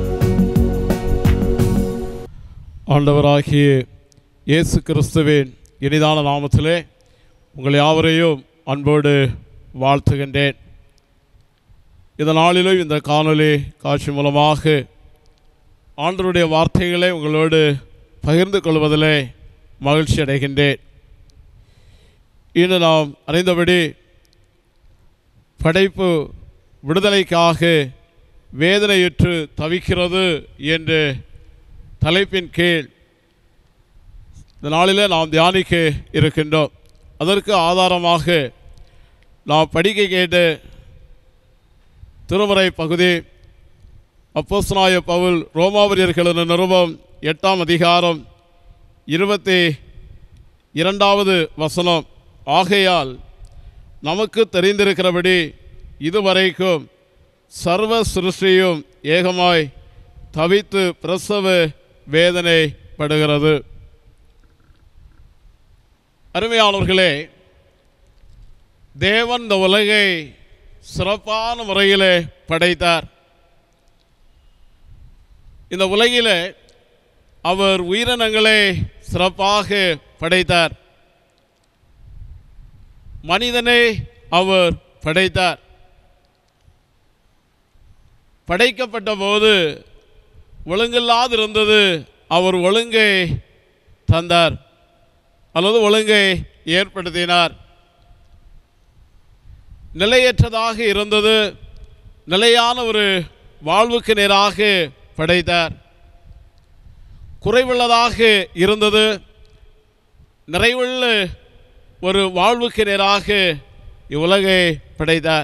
ஆண்டவராகிய இயேசு கிறிஸ்துவின் இனிதான நாமத்திலே உங்கள் யாவரையும் அன்போடு வாழ்த்துகின்றேன் இந்த நாளிலும் இந்த காணொளி காட்சி மூலமாக ஆண்டவருடைய வார்த்தைகளை உங்களோடு பகிர்ந்து கொள்வதிலே மகிழ்ச்சி அடைகின்றேன் இன்று நாம் அறிந்தபடி படைப்பு விடுதலைக்காக வேதனையுற்று தவிக்கிறது என்று தலைப்பின் கீழ் இந்த நாளிலே நாம் தியானிக்க இருக்கின்றோம் அதற்கு ஆதாரமாக நாம் படிக்க கேட்ட திருமறை பகுதி அப்போஸ்தலனாய பவுல் ரோமாவரியர்களின் நிருபம் எட்டாம் அதிகாரம் இருபத்தி இரண்டாவது வசனம் ஆகையால் நமக்கு தெரிந்திருக்கிறபடி இதுவரைக்கும் சர்வ சிருஷ்டியும் ஏகமாய் தவித்து பிரசவ வேதனைப்படுகிறது அருமையானவர்களே தேவன் இந்த உலகை சிறப்பான முறையிலே படைத்தார் இந்த உலகிலே அவர் உயிரினங்களை சிறப்பாக படைத்தார் மனிதனை அவர் படைத்தார் படைக்கப்பட்ட போது ஒழுங்கில்லாதிருந்தது அவர் ஒழுங்கை தந்தார் அல்லது ஒழுங்கை ஏற்படுத்தினார் நிலையற்றதாக இருந்தது நிலையான ஒரு வாழ்வுக்கு நேராக படைத்தார் குறைவுள்ளதாக இருந்தது நிறைவுள்ள ஒரு வாழ்வுக்கு நேராக இவ்வுலகை படைத்தார்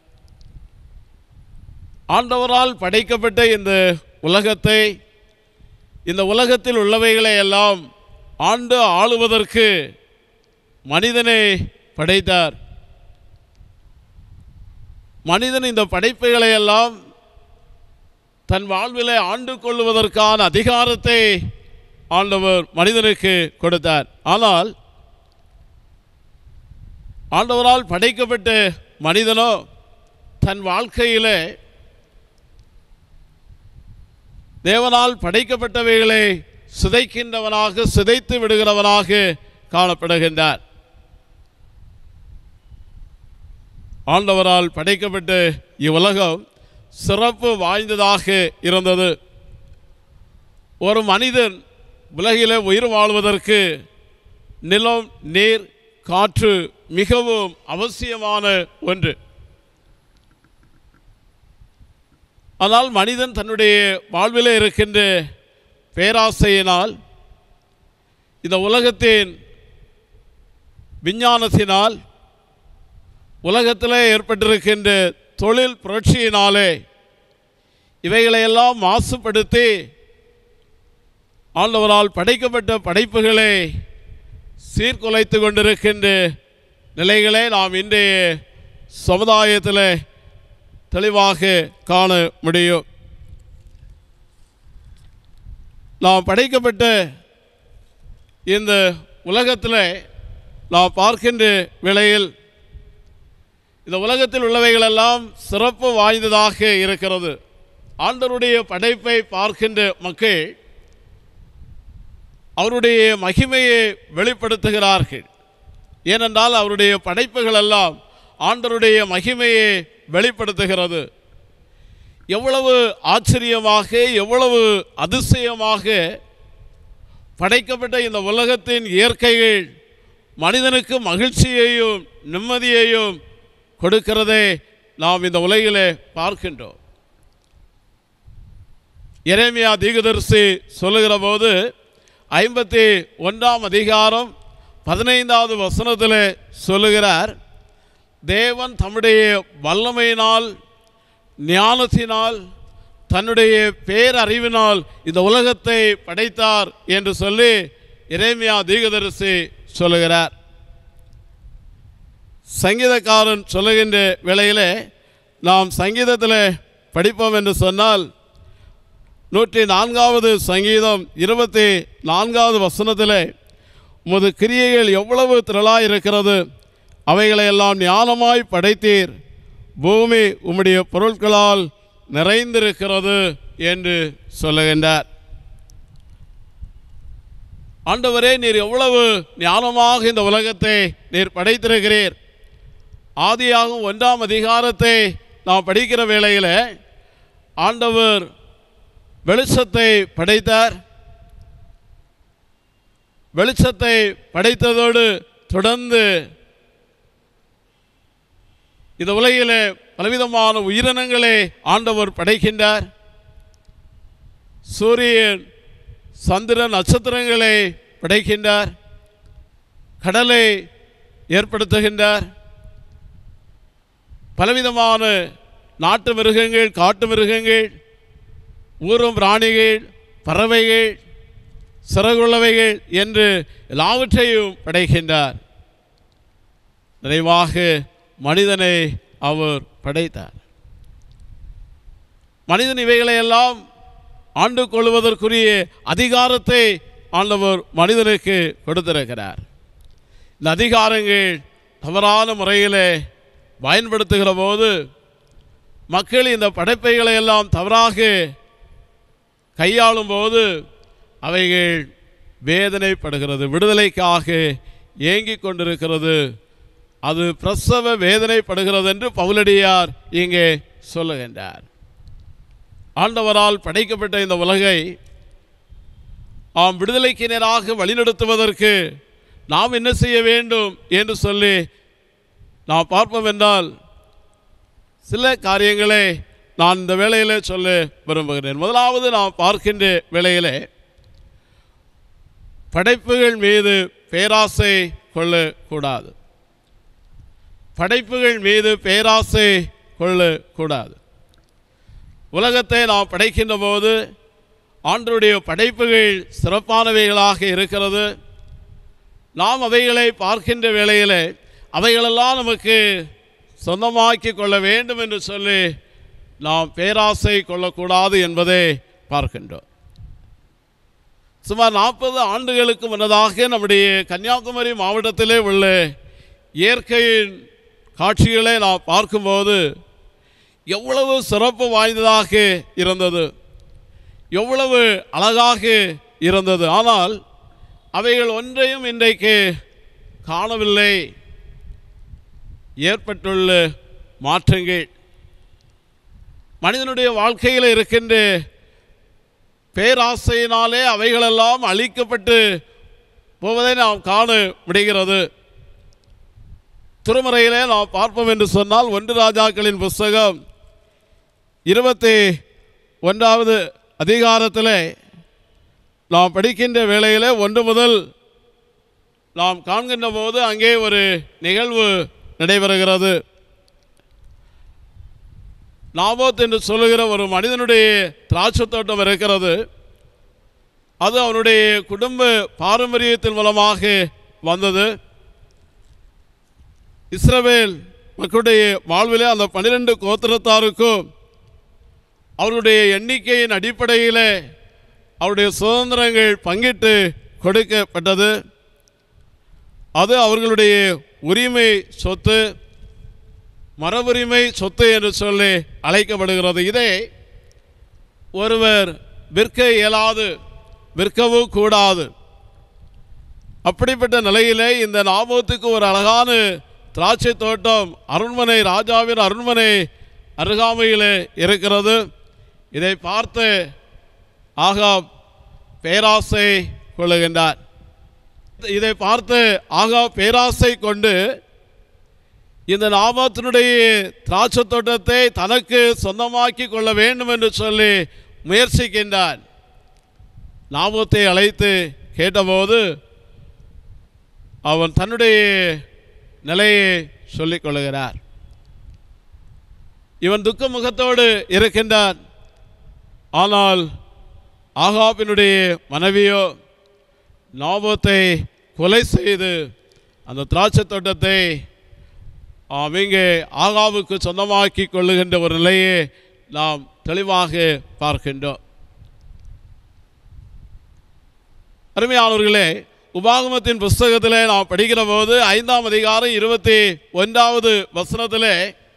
ஆண்டவரால் படைக்கப்பட்ட இந்த உலகத்தை இந்த உலகத்தில் உள்ளவைகளை எல்லாம் ஆண்டு ஆளுவதற்கு மனிதனை படைத்தார் மனிதன் இந்த படைப்புகளை எல்லாம் தன் வாழ்விலே ஆண்டு கொள்வதற்கான அதிகாரத்தை ஆண்டவர் மனிதனுக்கு கொடுத்தார் ஆனால் ஆண்டவரால் படைக்கப்பட்ட மனிதனோ தன் வாழ்க்கையிலே தேவனால் படைக்கப்பட்டவைகளை சிதைக்கின்றவனாக சிதைத்து விடுகிறவனாக காணப்படுகின்றார் ஆண்டவரால் படைக்கப்பட்ட இவ்வுலகம் சிறப்பு வாய்ந்ததாக இருந்தது ஒரு மனிதன் உலகிலே உயிர் வாழ்வதற்கு நிலம் நீர் காற்று மிகவும் அவசியமான ஒன்று ஆனால் மனிதன் தன்னுடைய வாழ்விலே இருக்கின்ற பேராசையினால் இந்த உலகத்தின் விஞ்ஞானத்தினால் உலகத்திலே ஏற்பட்டிருக்கின்ற தொழில் புரட்சியினாலே இவைகளையெல்லாம் மாசுபடுத்தி ஆண்டவரால் படைக்கப்பட்ட படைப்புகளை சீர்குலைத்து கொண்டிருக்கின்ற நிலைகளை நாம் இன்றைய சமுதாயத்தில் தெளிவாக காண முடியும் நாம் படைக்கப்பட்ட இந்த உலகத்தில் நாம் பார்க்கின்ற வேளையில் இந்த உலகத்தில் உள்ளவைகளெல்லாம் சிறப்பு வாய்ந்ததாக இருக்கிறது ஆண்டவருடைய படைப்பை பார்க்கின்ற மக்கள் அவருடைய மகிமையை வெளிப்படுத்துகிறார்கள் ஏனென்றால் அவருடைய படைப்புகள் எல்லாம் ஆண்டவருடைய மகிமையை வெளிப்படுத்துகிறது எவ்வளவு ஆச்சரியமாக எவ்வளவு அதிசயமாக படைக்கப்பட்ட இந்த உலகத்தின் இயற்கைகள் மனிதனுக்கு மகிழ்ச்சியையும் நிம்மதியையும் கொடுக்கிறதை நாம் இந்த உலகிலே பார்க்கின்றோம் எரேமியா தீகதரிசி சொல்லுகிற போது ஐம்பத்தி ஒன்றாம் அதிகாரம் பதினைந்தாவது வசனத்தில் சொல்லுகிறார் தேவன் தம்முடைய வல்லமையினால் ஞானத்தினால் தன்னுடைய பேரறிவினால் இந்த உலகத்தை படைத்தார் என்று சொல்லி எரேமியா தீகதரிசி சொல்லுகிறார் சங்கீதக்காரன் சொல்லுகின்ற வேளையிலே நாம் சங்கீதத்தில் படிப்போம் என்று சொன்னால் நூற்றி நான்காவது சங்கீதம் இருபத்தி நான்காவது வசனத்திலே உமது கிரியைகள் எவ்வளவு திரளாய் இருக்கிறது அவைகளையெல்லாம் ஞானமாய் படைத்தீர் பூமி உம்முடைய பொருட்களால் நிறைந்திருக்கிறது என்று சொல்லுகின்றார் ஆண்டவரே நீர் எவ்வளவு ஞானமாக இந்த உலகத்தை நீர் படைத்திருக்கிறீர் ஆதியாகும் ஒன்றாம் அதிகாரத்தை நாம் படிக்கிற வேளையில் ஆண்டவர் வெளிச்சத்தை படைத்தார் வெளிச்சத்தை படைத்ததோடு தொடர்ந்து இந்த உலகிலே பலவிதமான உயிரினங்களை ஆண்டவர் படைக்கின்றார் சூரியன் சந்திர நட்சத்திரங்களை படைக்கின்றார் கடலை ஏற்படுத்துகின்றார் பலவிதமான நாட்டு மிருகங்கள் காட்டு மிருகங்கள் ஊரும் பிராணிகள் பறவைகள் சிறகுள்ளவைகள் என்று எல்லாவற்றையும் படைக்கின்றார் நிறைவாக மனிதனை அவர் படைத்தார் மனிதன் இவைகளையெல்லாம் ஆண்டு கொள்வதற்குரிய அதிகாரத்தை ஆண்டவர் மனிதனுக்கு கொடுத்திருக்கிறார் இந்த அதிகாரங்கள் தவறான முறையில் பயன்படுத்துகிற போது மக்கள் இந்த படைப்பைகளை எல்லாம் தவறாக கையாளும் போது அவைகள் வேதனைப்படுகிறது விடுதலைக்காக ஏங்கிக் கொண்டிருக்கிறது அது பிரசவ வேதனைப்படுகிறது என்று பவுலடியார் இங்கே சொல்லுகின்றார் ஆண்டவரால் படைக்கப்பட்ட இந்த உலகை ஆம் விடுதலைக்கு நேராக வழிநடத்துவதற்கு நாம் என்ன செய்ய வேண்டும் என்று சொல்லி நாம் பார்ப்போம் என்றால் சில காரியங்களை நான் இந்த வேளையில் சொல்ல விரும்புகிறேன் முதலாவது நாம் பார்க்கின்ற வேளையிலே படைப்புகள் மீது பேராசை கொள்ளக்கூடாது படைப்புகள் மீது பேராசை கொள்ளக்கூடாது உலகத்தை நாம் படைக்கின்ற போது ஆண்டருடைய படைப்புகள் சிறப்பானவைகளாக இருக்கிறது நாம் அவைகளை பார்க்கின்ற வேளையில் அவைகளெல்லாம் நமக்கு சொந்தமாக்கி கொள்ள வேண்டும் என்று சொல்லி நாம் பேராசை கொள்ளக்கூடாது என்பதை பார்க்கின்றோம் சுமார் நாற்பது ஆண்டுகளுக்கு முன்னதாக நம்முடைய கன்னியாகுமரி மாவட்டத்திலே உள்ள இயற்கையின் காட்சிகளை நாம் பார்க்கும்போது எவ்வளவு சிறப்பு வாய்ந்ததாக இருந்தது எவ்வளவு அழகாக இருந்தது ஆனால் அவைகள் ஒன்றையும் இன்றைக்கு காணவில்லை ஏற்பட்டுள்ள மாற்றங்கள் மனிதனுடைய வாழ்க்கையில் இருக்கின்ற பேராசையினாலே அவைகளெல்லாம் அழிக்கப்பட்டு போவதை நாம் காண முடிகிறது திருமறையிலே நாம் பார்ப்போம் என்று சொன்னால் ஒன்று ராஜாக்களின் புஸ்தகம் இருபத்தி ஒன்றாவது அதிகாரத்தில் நாம் படிக்கின்ற வேளையில் ஒன்று முதல் நாம் காண்கின்ற போது அங்கே ஒரு நிகழ்வு நடைபெறுகிறது நாபோத் என்று சொல்லுகிற ஒரு மனிதனுடைய திராட்சை தோட்டம் இருக்கிறது அது அவனுடைய குடும்ப பாரம்பரியத்தின் மூலமாக வந்தது இஸ்ரவேல் மக்களுடைய வாழ்விலே அந்த பன்னிரெண்டு கோத்திரத்தாருக்கும் அவர்களுடைய எண்ணிக்கையின் அடிப்படையில் அவருடைய சுதந்திரங்கள் பங்கிட்டு கொடுக்கப்பட்டது அது அவர்களுடைய உரிமை சொத்து மரபுரிமை சொத்து என்று சொல்லி அழைக்கப்படுகிறது இதை ஒருவர் விற்க இயலாது விற்கவும் கூடாது அப்படிப்பட்ட நிலையிலே இந்த நாபத்துக்கு ஒரு அழகான திராட்சை தோட்டம் அரண்மனை ராஜாவின் அரண்மனை அருகாமையில் இருக்கிறது இதை பார்த்து ஆகாப் பேராசை கொள்ளுகின்றார் இதை பார்த்து ஆகா பேராசை கொண்டு இந்த நாமத்தினுடைய திராட்சை தோட்டத்தை தனக்கு சொந்தமாக்கி கொள்ள வேண்டும் என்று சொல்லி முயற்சிக்கின்றான் நாமத்தை அழைத்து கேட்டபோது அவன் தன்னுடைய நிலையை சொல்லிக் கொள்ளுகிறார் இவன் துக்க முகத்தோடு இருக்கின்றான் ஆனால் ஆகாபினுடைய மனைவியோ நாபத்தை கொலை செய்து அந்த திராட்சை தோட்டத்தை அவங்க ஆகாவுக்கு சொந்தமாக்கி கொள்ளுகின்ற ஒரு நிலையை நாம் தெளிவாக பார்க்கின்றோம் அருமையானவர்களே உபாகமத்தின் புஸ்தகத்திலே நாம் படிக்கிற போது ஐந்தாம் அதிகாரம் இருபத்தி ஒன்றாவது வசனத்திலே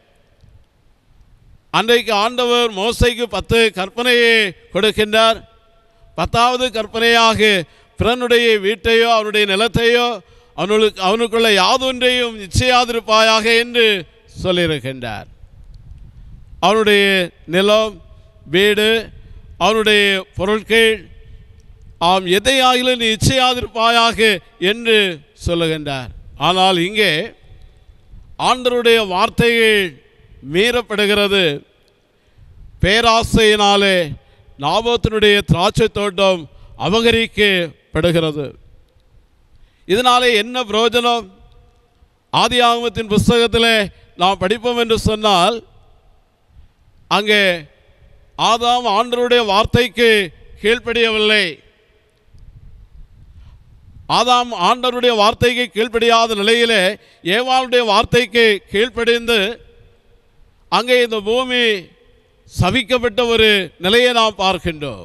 அன்றைக்கு ஆண்டவர் மோசைக்கு பத்து கற்பனையை கொடுக்கின்றார் பத்தாவது கற்பனையாக பிறனுடைய வீட்டையோ அவனுடைய நிலத்தையோ அவனுக்கு அவனுக்குள்ள யாதொன்றையும் நிச்சயாதிருப்பாயாக என்று சொல்லியிருக்கின்றார் அவனுடைய நிலம் வீடு அவனுடைய பொருட்கள் ஆம் எதையாகிலும் நீ இச்சையாதிருப்பாயாக என்று சொல்லுகின்றார் ஆனால் இங்கே ஆண்டருடைய வார்த்தைகள் மீறப்படுகிறது பேராசையினாலே நாபத்தினுடைய திராட்சை தோட்டம் அபகரிக்கப்படுகிறது இதனாலே என்ன பிரயோஜனம் ஆதி ஆகமத்தின் புஸ்தகத்தில் நாம் படிப்போம் என்று சொன்னால் அங்கே ஆதாம் ஆண்டருடைய வார்த்தைக்கு கீழ்ப்படியவில்லை ஆதாம் ஆண்டவருடைய வார்த்தைக்கு கீழ்ப்படியாத நிலையிலே ஏவாளுடைய வார்த்தைக்கு கீழ்ப்படிந்து அங்கே இந்த பூமி சபிக்கப்பட்ட ஒரு நிலையை நாம் பார்க்கின்றோம்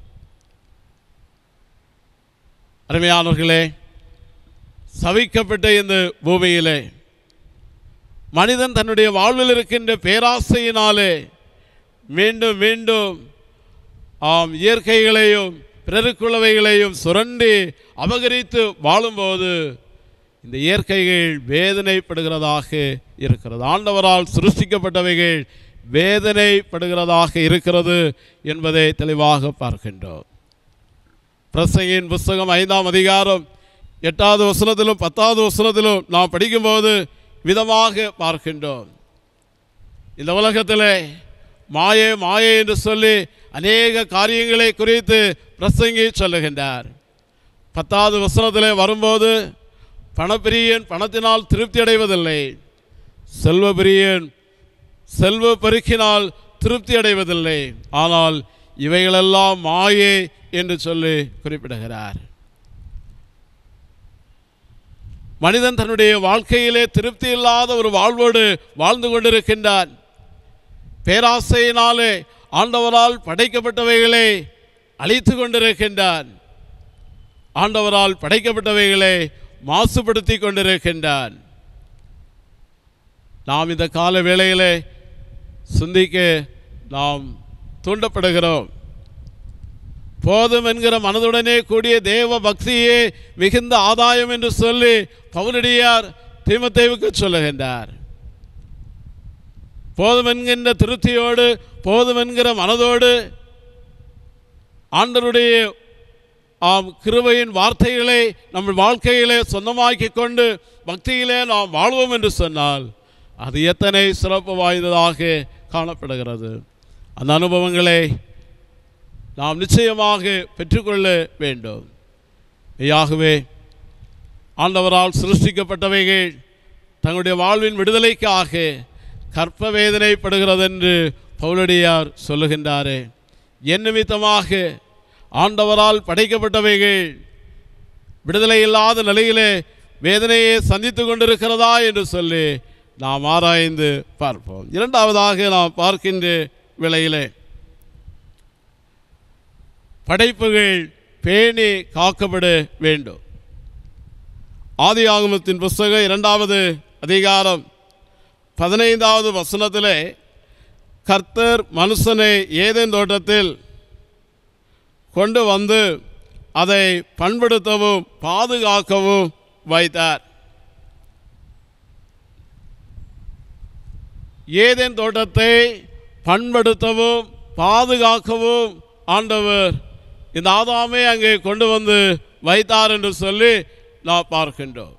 அருமையானவர்களே சபிக்கப்பட்ட இந்த பூமியிலே மனிதன் தன்னுடைய வாழ்வில் இருக்கின்ற பேராசையினாலே மீண்டும் மீண்டும் ஆம் இயற்கைகளையும் பிறருக்குள்ளவைகளையும் சுரண்டி அபகரித்து வாழும்போது இந்த இயற்கைகள் வேதனைப்படுகிறதாக இருக்கிறது ஆண்டவரால் சிருஷ்டிக்கப்பட்டவைகள் வேதனைப்படுகிறதாக இருக்கிறது என்பதை தெளிவாக பார்க்கின்றோம் பிரசங்கின் புஸ்தகம் ஐந்தாம் அதிகாரம் எட்டாவது வசனத்திலும் பத்தாவது வசனத்திலும் நாம் படிக்கும்போது விதமாக பார்க்கின்றோம் இந்த உலகத்திலே மாயே மாயே என்று சொல்லி அநேக காரியங்களை குறித்து பிரசங்கி சொல்லுகின்றார் பத்தாவது வசனத்திலே வரும்போது பணப்பிரியன் பணத்தினால் திருப்தி அடைவதில்லை செல்வபிரியன் செல்வ பெருக்கினால் திருப்தி அடைவதில்லை ஆனால் இவைகளெல்லாம் மாயே என்று சொல்லி குறிப்பிடுகிறார் மனிதன் தன்னுடைய வாழ்க்கையிலே திருப்தி இல்லாத ஒரு வாழ்வோடு வாழ்ந்து கொண்டிருக்கின்றான் பேராசையினாலே ஆண்டவரால் படைக்கப்பட்டவைகளை அழித்து கொண்டிருக்கின்றான் ஆண்டவரால் படைக்கப்பட்டவைகளை மாசுபடுத்தி கொண்டிருக்கின்றான் நாம் இந்த கால வேளையிலே சிந்திக்க நாம் தூண்டப்படுகிறோம் போதும் என்கிற மனதுடனே கூடிய தேவ பக்தியே மிகுந்த ஆதாயம் என்று சொல்லி பவுலடியார் தீமத்தேவுக்கு சொல்லுகின்றார் போதும் என்கின்ற திருப்தியோடு போதும் என்கிற மனதோடு ஆண்டருடைய ஆம் கிருபையின் வார்த்தைகளை நம்ம வாழ்க்கையிலே சொந்தமாக்கி கொண்டு பக்தியிலே நாம் வாழ்வோம் என்று சொன்னால் அது எத்தனை சிறப்பு வாய்ந்ததாக காணப்படுகிறது அந்த அனுபவங்களை நாம் நிச்சயமாக பெற்றுக்கொள்ள வேண்டும் மெய்யாகவே ஆண்டவரால் சிருஷ்டிக்கப்பட்டவைகள் தங்களுடைய வாழ்வின் விடுதலைக்காக கற்ப வேதனைப்படுகிறது என்று பவுலடியார் சொல்லுகின்றாரே என் நிமித்தமாக ஆண்டவரால் படைக்கப்பட்டவைகள் விடுதலை இல்லாத நிலையிலே வேதனையை சந்தித்து கொண்டிருக்கிறதா என்று சொல்லி நாம் ஆராய்ந்து பார்ப்போம் இரண்டாவதாக நாம் பார்க்கின்ற விலையிலே படைப்புகள் பேணி காக்கப்பட வேண்டும் ஆதி ஆகமத்தின் புஸ்தகம் இரண்டாவது அதிகாரம் பதினைந்தாவது வசனத்திலே கர்த்தர் மனுஷனை ஏதேன் தோட்டத்தில் கொண்டு வந்து அதை பண்படுத்தவும் பாதுகாக்கவும் வைத்தார் ஏதேன் தோட்டத்தை பண்படுத்தவும் பாதுகாக்கவும் ஆண்டவர் இந்த ஆதாமை அங்கே கொண்டு வந்து வைத்தார் என்று சொல்லி நாம் பார்க்கின்றோம்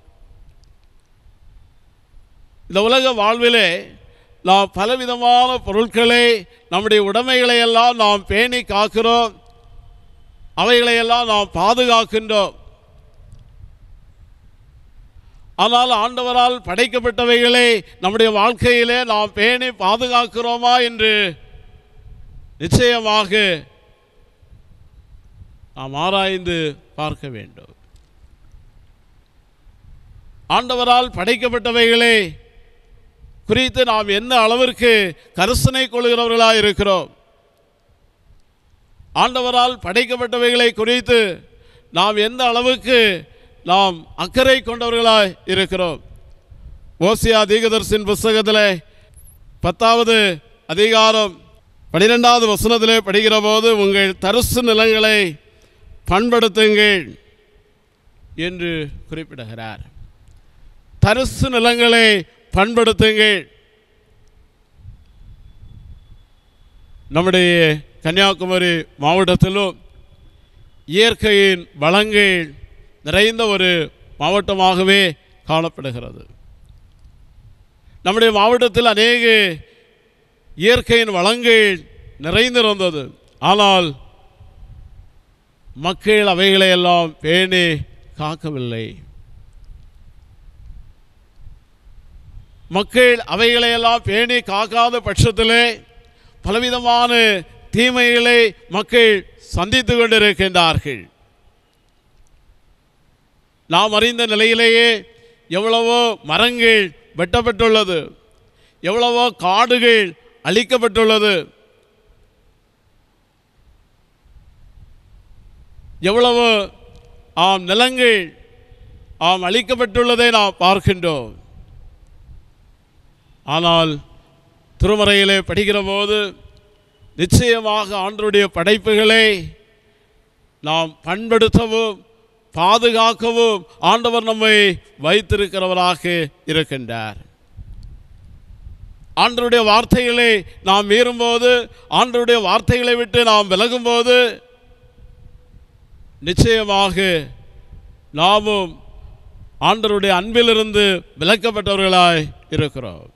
இந்த உலக வாழ்விலே நாம் பலவிதமான பொருட்களை நம்முடைய உடைமைகளை எல்லாம் நாம் பேணி காக்கிறோம் அவைகளையெல்லாம் நாம் பாதுகாக்கின்றோம் ஆனால் ஆண்டவரால் படைக்கப்பட்டவைகளை நம்முடைய வாழ்க்கையிலே நாம் பேணி பாதுகாக்கிறோமா என்று நிச்சயமாக நாம் ஆராய்ந்து பார்க்க வேண்டும் ஆண்டவரால் படைக்கப்பட்டவைகளை குறித்து நாம் என்ன அளவிற்கு கரிசனை கொள்கிறவர்களாக இருக்கிறோம் ஆண்டவரால் படைக்கப்பட்டவைகளை குறித்து நாம் எந்த அளவுக்கு நாம் அக்கறை கொண்டவர்களாய் இருக்கிறோம் ஓசியா தீகதர்சின் புஸ்தகத்தில் பத்தாவது அதிகாரம் பனிரெண்டாவது வசனத்திலே படிக்கிற போது உங்கள் தரிசு நிலங்களை பண்படுத்துங்கள் என்று குறிப்பிடுகிறார் தரிசு நிலங்களை பண்படுத்துங்கள் நம்முடைய கன்னியாகுமரி மாவட்டத்திலும் இயற்கையின் வளங்கள் நிறைந்த ஒரு மாவட்டமாகவே காணப்படுகிறது நம்முடைய மாவட்டத்தில் அநேக இயற்கையின் வளங்கள் நிறைந்திருந்தது ஆனால் மக்கள் அவைகளையெல்லாம் பேணி காக்கவில்லை மக்கள் அவைகளையெல்லாம் பேணி காக்காத பட்சத்திலே பலவிதமான தீமைகளை மக்கள் சந்தித்து கொண்டிருக்கின்றார்கள் நாம் அறிந்த நிலையிலேயே எவ்வளவோ மரங்கள் வெட்டப்பட்டுள்ளது எவ்வளவோ காடுகள் அழிக்கப்பட்டுள்ளது எவ்வளவு ஆம் நிலங்கள் ஆம் அழிக்கப்பட்டுள்ளதை நாம் பார்க்கின்றோம் ஆனால் திருமறையிலே படிக்கிற போது நிச்சயமாக ஆண்டருடைய படைப்புகளை நாம் பண்படுத்தவும் பாதுகாக்கவும் ஆண்டவர் நம்மை வைத்திருக்கிறவராக இருக்கின்றார் ஆண்டருடைய வார்த்தைகளை நாம் மீறும்போது ஆண்டருடைய வார்த்தைகளை விட்டு நாம் விலகும்போது நிச்சயமாக நாமும் ஆண்டருடைய அன்பிலிருந்து விலக்கப்பட்டவர்களாய் இருக்கிறோம்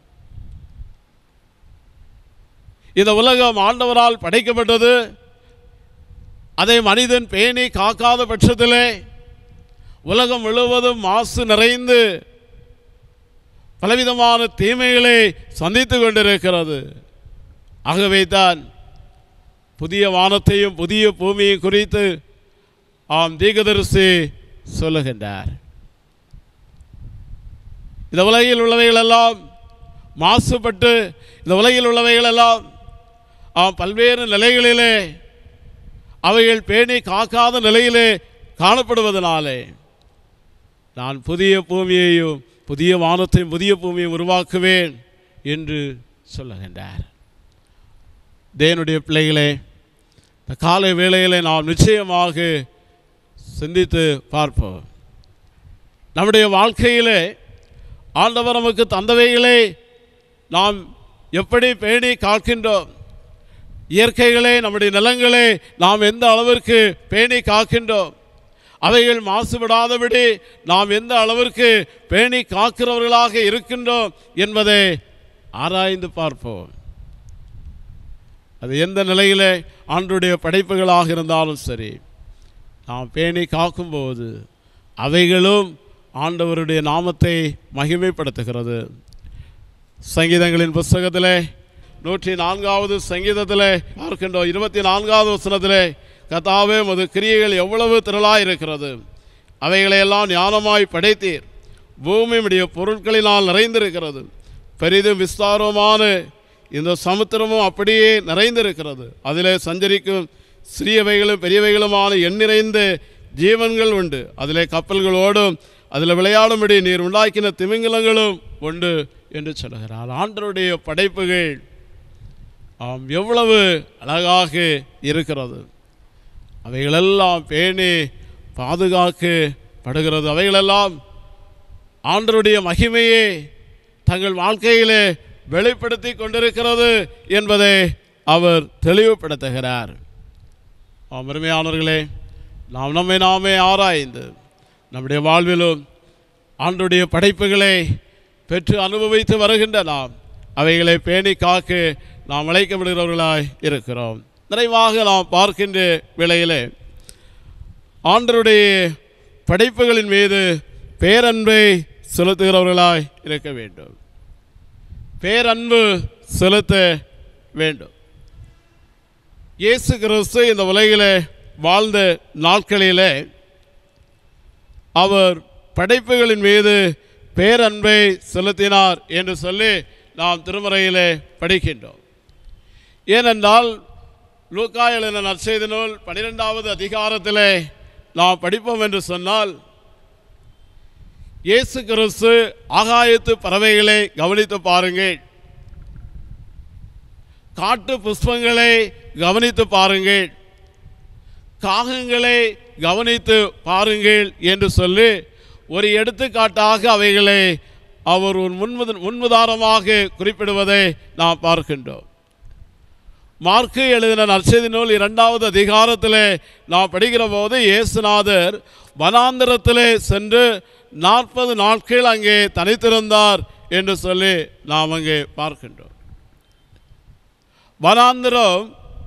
இந்த உலகம் ஆண்டவரால் படைக்கப்பட்டது அதை மனிதன் பேணி காக்காத பட்சத்திலே உலகம் முழுவதும் மாசு நிறைந்து பலவிதமான தீமைகளை சந்தித்து கொண்டிருக்கிறது ஆகவே தான் புதிய வானத்தையும் புதிய பூமியையும் குறித்து ஆம் தீகதரிசி சொல்லுகின்றார் இந்த உலகில் உள்ளவைகளெல்லாம் மாசுபட்டு இந்த உலகில் உள்ளவைகளெல்லாம் ஆம் பல்வேறு நிலைகளிலே அவைகள் பேணி காக்காத நிலையிலே காணப்படுவதனாலே நான் புதிய பூமியையும் புதிய வானத்தையும் புதிய பூமியையும் உருவாக்குவேன் என்று சொல்லுகின்றார் தேவனுடைய பிள்ளைகளே இந்த காலை வேளையிலே நாம் நிச்சயமாக சிந்தித்து பார்ப்போம் நம்முடைய வாழ்க்கையிலே ஆண்டவர் நமக்கு தந்தவைகளை நாம் எப்படி பேணி காக்கின்றோம் இயற்கைகளே நம்முடைய நிலங்களை நாம் எந்த அளவிற்கு பேணி காக்கின்றோம் அவைகள் மாசுபடாதபடி நாம் எந்த அளவிற்கு பேணி காக்கிறவர்களாக இருக்கின்றோம் என்பதை ஆராய்ந்து பார்ப்போம் அது எந்த நிலையிலே ஆண்டுடைய படைப்புகளாக இருந்தாலும் சரி நாம் பேணி காக்கும்போது அவைகளும் ஆண்டவருடைய நாமத்தை மகிமைப்படுத்துகிறது சங்கீதங்களின் புஸ்தகத்திலே நூற்றி நான்காவது சங்கீதத்திலே பார்க்கின்றோம் இருபத்தி நான்காவது வசனத்திலே கத்தாவே மது கிரியைகள் எவ்வளவு திரளாய் இருக்கிறது அவைகளையெல்லாம் ஞானமாய் படைத்தீர் பூமியுடைய பொருட்களினால் நிறைந்திருக்கிறது பெரிதும் விஸ்தாரமான இந்த சமுத்திரமும் அப்படியே நிறைந்திருக்கிறது அதிலே சஞ்சரிக்கும் சிறியவைகளும் பெரியவைகளுமான எண் நிறைந்த ஜீவன்கள் உண்டு அதிலே கப்பல்கள் ஓடும் அதில் விளையாடும்படி நீர் உண்டாக்கின திமிங்கலங்களும் உண்டு என்று சொல்கிறார் ஆண்டருடைய படைப்புகள் ஆம் எவ்வளவு அழகாக இருக்கிறது அவைகளெல்லாம் பேணி பாதுகாக்கப்படுகிறது அவைகளெல்லாம் ஆண்டருடைய மகிமையை தங்கள் வாழ்க்கையிலே வெளிப்படுத்தி கொண்டிருக்கிறது என்பதை அவர் தெளிவுபடுத்துகிறார் ஆம் அருமையானவர்களே நாம் நம்மை நாமே ஆராய்ந்து நம்முடைய வாழ்விலும் ஆண்டுடைய படைப்புகளை பெற்று அனுபவித்து வருகின்ற நாம் அவைகளை பேணி காக்க நாம் அழைக்கப்படுகிறவர்களாய் இருக்கிறோம் நிறைவாக நாம் பார்க்கின்ற வேளையிலே ஆண்டருடைய படைப்புகளின் மீது பேரன்பை செலுத்துகிறவர்களாய் இருக்க வேண்டும் பேரன்பு செலுத்த வேண்டும் இயேசு கிறிஸ்து இந்த உலகிலே வாழ்ந்த நாட்களிலே அவர் படைப்புகளின் மீது பேரன்பை செலுத்தினார் என்று சொல்லி நாம் திருமறையிலே படிக்கின்றோம் ஏனென்றால் லூக்கா எழுதின நற்செய்தி நூல் பனிரெண்டாவது அதிகாரத்திலே நாம் படிப்போம் என்று சொன்னால் இயேசு கிறிஸ்து ஆகாயத்து பறவைகளை கவனித்து பாருங்கள் காட்டு புஷ்பங்களை கவனித்து பாருங்கள் காகங்களை கவனித்து பாருங்கள் என்று சொல்லி ஒரு எடுத்துக்காட்டாக அவைகளை அவர் ஒரு முன்முத முன்முதாரமாக குறிப்பிடுவதை நாம் பார்க்கின்றோம் மார்க்கு எழுதின நற்செய்தி நூல் இரண்டாவது அதிகாரத்திலே நாம் படிக்கிற போது இயேசுநாதர் வனாந்திரத்திலே சென்று நாற்பது நாட்கள் அங்கே தனித்திருந்தார் என்று சொல்லி நாம் அங்கே பார்க்கின்றோம் வனாந்திரம்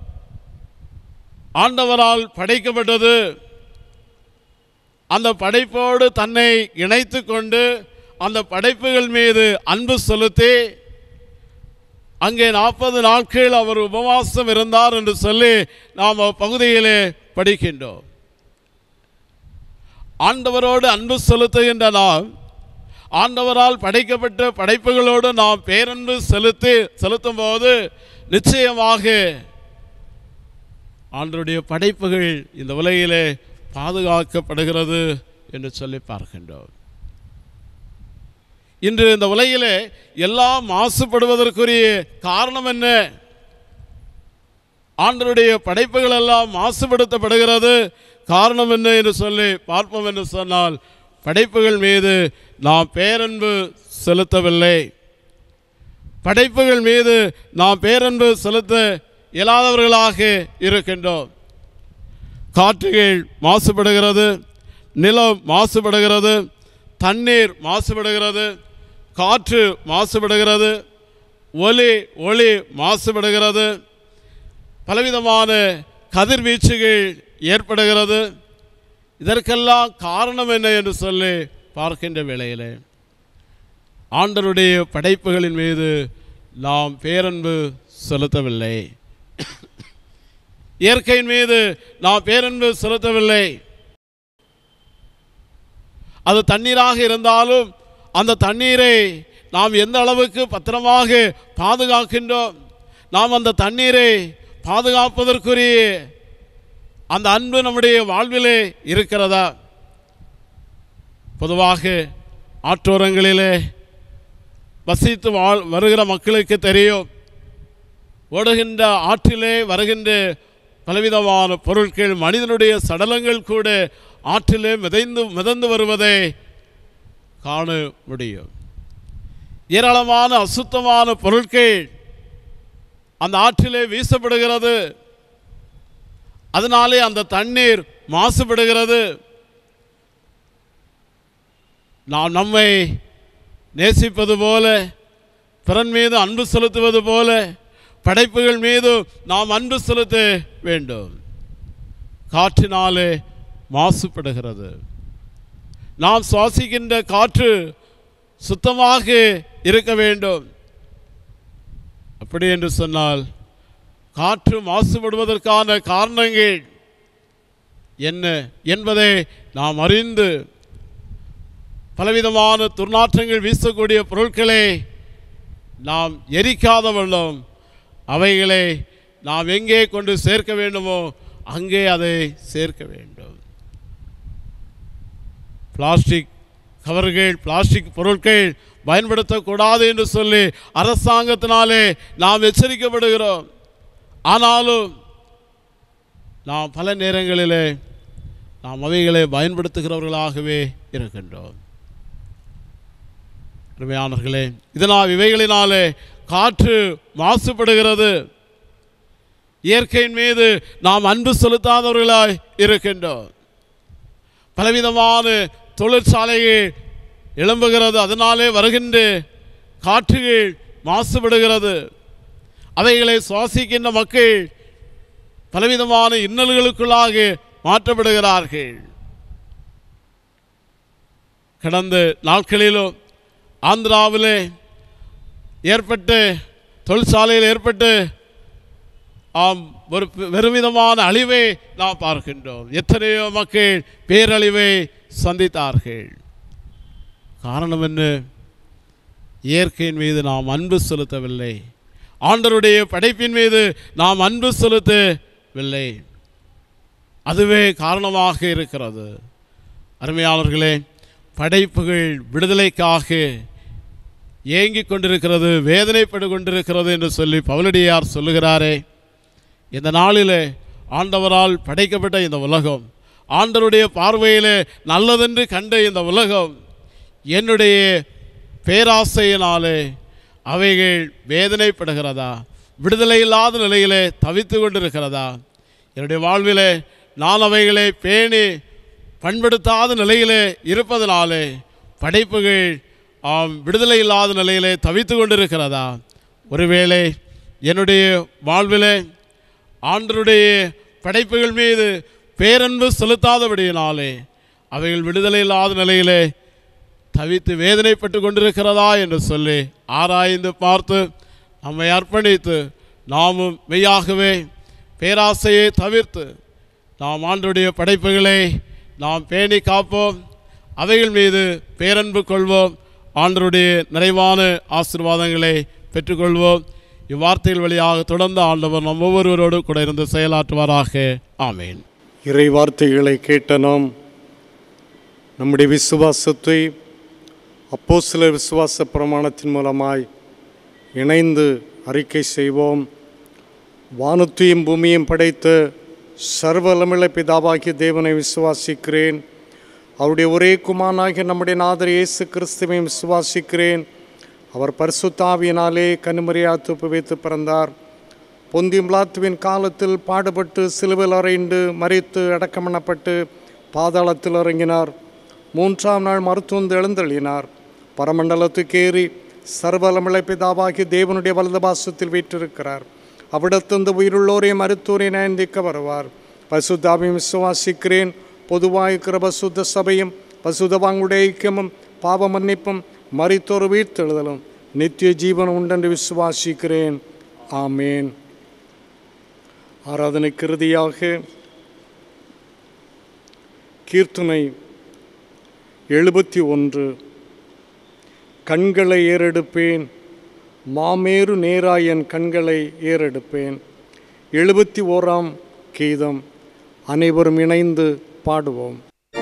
ஆண்டவரால் படைக்கப்பட்டது அந்த படைப்போடு தன்னை இணைத்து கொண்டு அந்த படைப்புகள் மீது அன்பு செலுத்தி அங்கே நாற்பது நாட்கள் அவர் உபவாசம் இருந்தார் என்று சொல்லி நாம் பகுதியிலே படிக்கின்றோம் ஆண்டவரோடு அன்பு செலுத்துகின்ற நாம் ஆண்டவரால் படைக்கப்பட்ட படைப்புகளோடு நாம் பேரன்பு செலுத்தி செலுத்தும் போது நிச்சயமாக ஆண்டருடைய படைப்புகள் இந்த உலகிலே பாதுகாக்கப்படுகிறது என்று சொல்லி பார்க்கின்றோம் இன்று இந்த உலகிலே எல்லாம் மாசுபடுவதற்குரிய காரணம் என்ன ஆண்டருடைய படைப்புகள் எல்லாம் மாசுபடுத்தப்படுகிறது காரணம் என்ன என்று சொல்லி பார்ப்போம் என்று சொன்னால் படைப்புகள் மீது நாம் பேரன்பு செலுத்தவில்லை படைப்புகள் மீது நாம் பேரன்பு செலுத்த இயலாதவர்களாக இருக்கின்றோம் காற்றுகள் மாசுபடுகிறது நிலம் மாசுபடுகிறது தண்ணீர் மாசுபடுகிறது காற்று மாசுபடுகிறது ஒலி ஒளி மாசுபடுகிறது பலவிதமான கதிர்வீச்சுகள் ஏற்படுகிறது இதற்கெல்லாம் காரணம் என்ன என்று சொல்லி பார்க்கின்ற வேளையிலே ஆண்டருடைய படைப்புகளின் மீது நாம் பேரன்பு செலுத்தவில்லை இயற்கையின் மீது நாம் பேரன்பு செலுத்தவில்லை அது தண்ணீராக இருந்தாலும் அந்த தண்ணீரை நாம் எந்த அளவுக்கு பத்திரமாக பாதுகாக்கின்றோம் நாம் அந்த தண்ணீரை பாதுகாப்பதற்குரிய அந்த அன்பு நம்முடைய வாழ்விலே இருக்கிறதா பொதுவாக ஆற்றோரங்களிலே வசித்து வாழ் வருகிற மக்களுக்கு தெரியும் ஓடுகின்ற ஆற்றிலே வருகின்ற பலவிதமான பொருட்கள் மனிதனுடைய சடலங்கள் கூட ஆற்றிலே மிதைந்து மிதந்து வருவதை காண முடியும் ஏராளமான அசுத்தமான பொருட்கள் அந்த ஆற்றிலே வீசப்படுகிறது அதனாலே அந்த தண்ணீர் மாசுபடுகிறது நாம் நம்மை நேசிப்பது போல பிறன் மீது அன்பு செலுத்துவது போல படைப்புகள் மீது நாம் அன்பு செலுத்த வேண்டும் காற்றினாலே மாசுபடுகிறது நாம் சுவாசிக்கின்ற காற்று சுத்தமாக இருக்க வேண்டும் அப்படி என்று சொன்னால் காற்று மாசுபடுவதற்கான காரணங்கள் என்ன என்பதை நாம் அறிந்து பலவிதமான துர்நாற்றங்கள் வீசக்கூடிய பொருட்களை நாம் எரிக்காத வண்ணம் அவைகளை நாம் எங்கே கொண்டு சேர்க்க வேண்டுமோ அங்கே அதை சேர்க்க வேண்டும் பிளாஸ்டிக் கவர்கள் பிளாஸ்டிக் பொருட்கள் பயன்படுத்தக்கூடாது என்று சொல்லி அரசாங்கத்தினாலே நாம் எச்சரிக்கப்படுகிறோம் ஆனாலும் நாம் பல நேரங்களிலே நாம் அவைகளை பயன்படுத்துகிறவர்களாகவே இருக்கின்றோம் அருமையானவர்களே இதனால் இவைகளினாலே காற்று மாசுபடுகிறது இயற்கையின் மீது நாம் அன்பு செலுத்தாதவர்களாய் இருக்கின்றோம் பலவிதமான தொழிற்சாலைகள் எழும்புகிறது அதனாலே வருகின்ற காற்றுகள் மாசுபடுகிறது அவைகளை சுவாசிக்கின்ற மக்கள் பலவிதமான இன்னல்களுக்குள்ளாக மாற்றப்படுகிறார்கள் கடந்த நாட்களிலும் ஆந்திராவிலே ஏற்பட்டு தொழிற்சாலையில் ஏற்பட்டு ஆம் ஒரு பெ- பெருமிதமான அழிவை நாம் பார்க்கின்றோம் எத்தனையோ மக்கள் பேரழிவை சந்தித்தார்கள் காரணம் என்ன இயற்கையின் மீது நாம் அன்பு செலுத்தவில்லை ஆண்டருடைய படைப்பின் மீது நாம் அன்பு செலுத்தவில்லை அதுவே காரணமாக இருக்கிறது அருமையாளர்களே படைப்புகள் விடுதலைக்காக ஏங்கிக் கொண்டிருக்கிறது வேதனைப்பட்டு கொண்டிருக்கிறது என்று சொல்லி பவுலடியார் சொல்லுகிறாரே இந்த நாளிலே ஆண்டவரால் படைக்கப்பட்ட இந்த உலகம் ஆண்டவருடைய பார்வையிலே நல்லதென்று கண்ட இந்த உலகம் என்னுடைய பேராசையினாலே அவைகள் வேதனைப்படுகிறதா விடுதலை இல்லாத நிலையிலே தவித்து கொண்டிருக்கிறதா என்னுடைய வாழ்விலே நான் அவைகளை பேணி பண்படுத்தாத நிலையிலே இருப்பதனாலே படைப்புகள் ஆம் விடுதலை இல்லாத நிலையிலே தவித்து கொண்டிருக்கிறதா ஒருவேளை என்னுடைய வாழ்விலே ஆண்டருடைய படைப்புகள் மீது பேரன்பு செலுத்தாதபடியினாலே அவைகள் விடுதலை இல்லாத நிலையிலே தவித்து வேதனைப்பட்டு கொண்டிருக்கிறதா என்று சொல்லி ஆராய்ந்து பார்த்து நம்மை அர்ப்பணித்து நாமும் மெய்யாகவே பேராசையை தவிர்த்து நாம் ஆண்டுடைய படைப்புகளை நாம் பேணி காப்போம் அவைகள் மீது பேரன்பு கொள்வோம் ஆண்டருடைய நிறைவான ஆசீர்வாதங்களை பெற்றுக்கொள்வோம் இவ்வார்த்தைகள் வழியாக தொடர்ந்து ஆண்டவர் நம் ஒவ்வொருவரோடு கூட இருந்து செயலாற்றுவாராக ஆமேன் இறை வார்த்தைகளை கேட்ட நாம் நம்முடைய விசுவாசத்தை அப்போஸ்தலர் விசுவாச பிரமாணத்தின் மூலமாய் இணைந்து அறிக்கை செய்வோம் வானத்தையும் பூமியையும் படைத்த சர்வலமிழ பிதாவாகிய தேவனை விசுவாசிக்கிறேன் அவருடைய ஒரே குமாரனாகிய நம்முடைய நாதர் இயேசு கிறிஸ்துவையும் விசுவாசிக்கிறேன் அவர் பரிசுத்தாவியினாலே கனுமரியாத்து வைத்து பிறந்தார் பொந்தியும் பிலாத்துவின் காலத்தில் பாடுபட்டு சிலுவில் அறைந்து மறித்து அடக்கமணப்பட்டு பாதாளத்தில் இறங்கினார் மூன்றாம் நாள் மருத்துவந்து எழுந்தள்ளினார் பரமண்டலத்துக்கு ஏறி சர்வலமிழை பிதாவாகி தேவனுடைய வலது பாசத்தில் வீற்றிருக்கிறார் அவ்விடத்திலிருந்து உயிருள்ளோரை மருத்துவரை நயந்திக்க வருவார் பசுதாவையும் விசுவாசிக்கிறேன் பொதுவாய் கிருபசுத்த சபையும் பசுதவாங்களுடைய ஐக்கியமும் பாவ மன்னிப்பும் மறித்தோர் வீழ்த்தெழுதலும் நித்திய ஜீவனம் உண்டென்று விசுவாசிக்கிறேன் ஆமேன் ஆராதனைக்கு இறுதியாக கீர்த்தனை எழுபத்தி ஒன்று கண்களை ஏறெடுப்பேன் மாமேறு நேராய் என் கண்களை ஏறெடுப்பேன் எழுபத்தி ஓராம் கீதம் அனைவரும் இணைந்து பாடுவோம்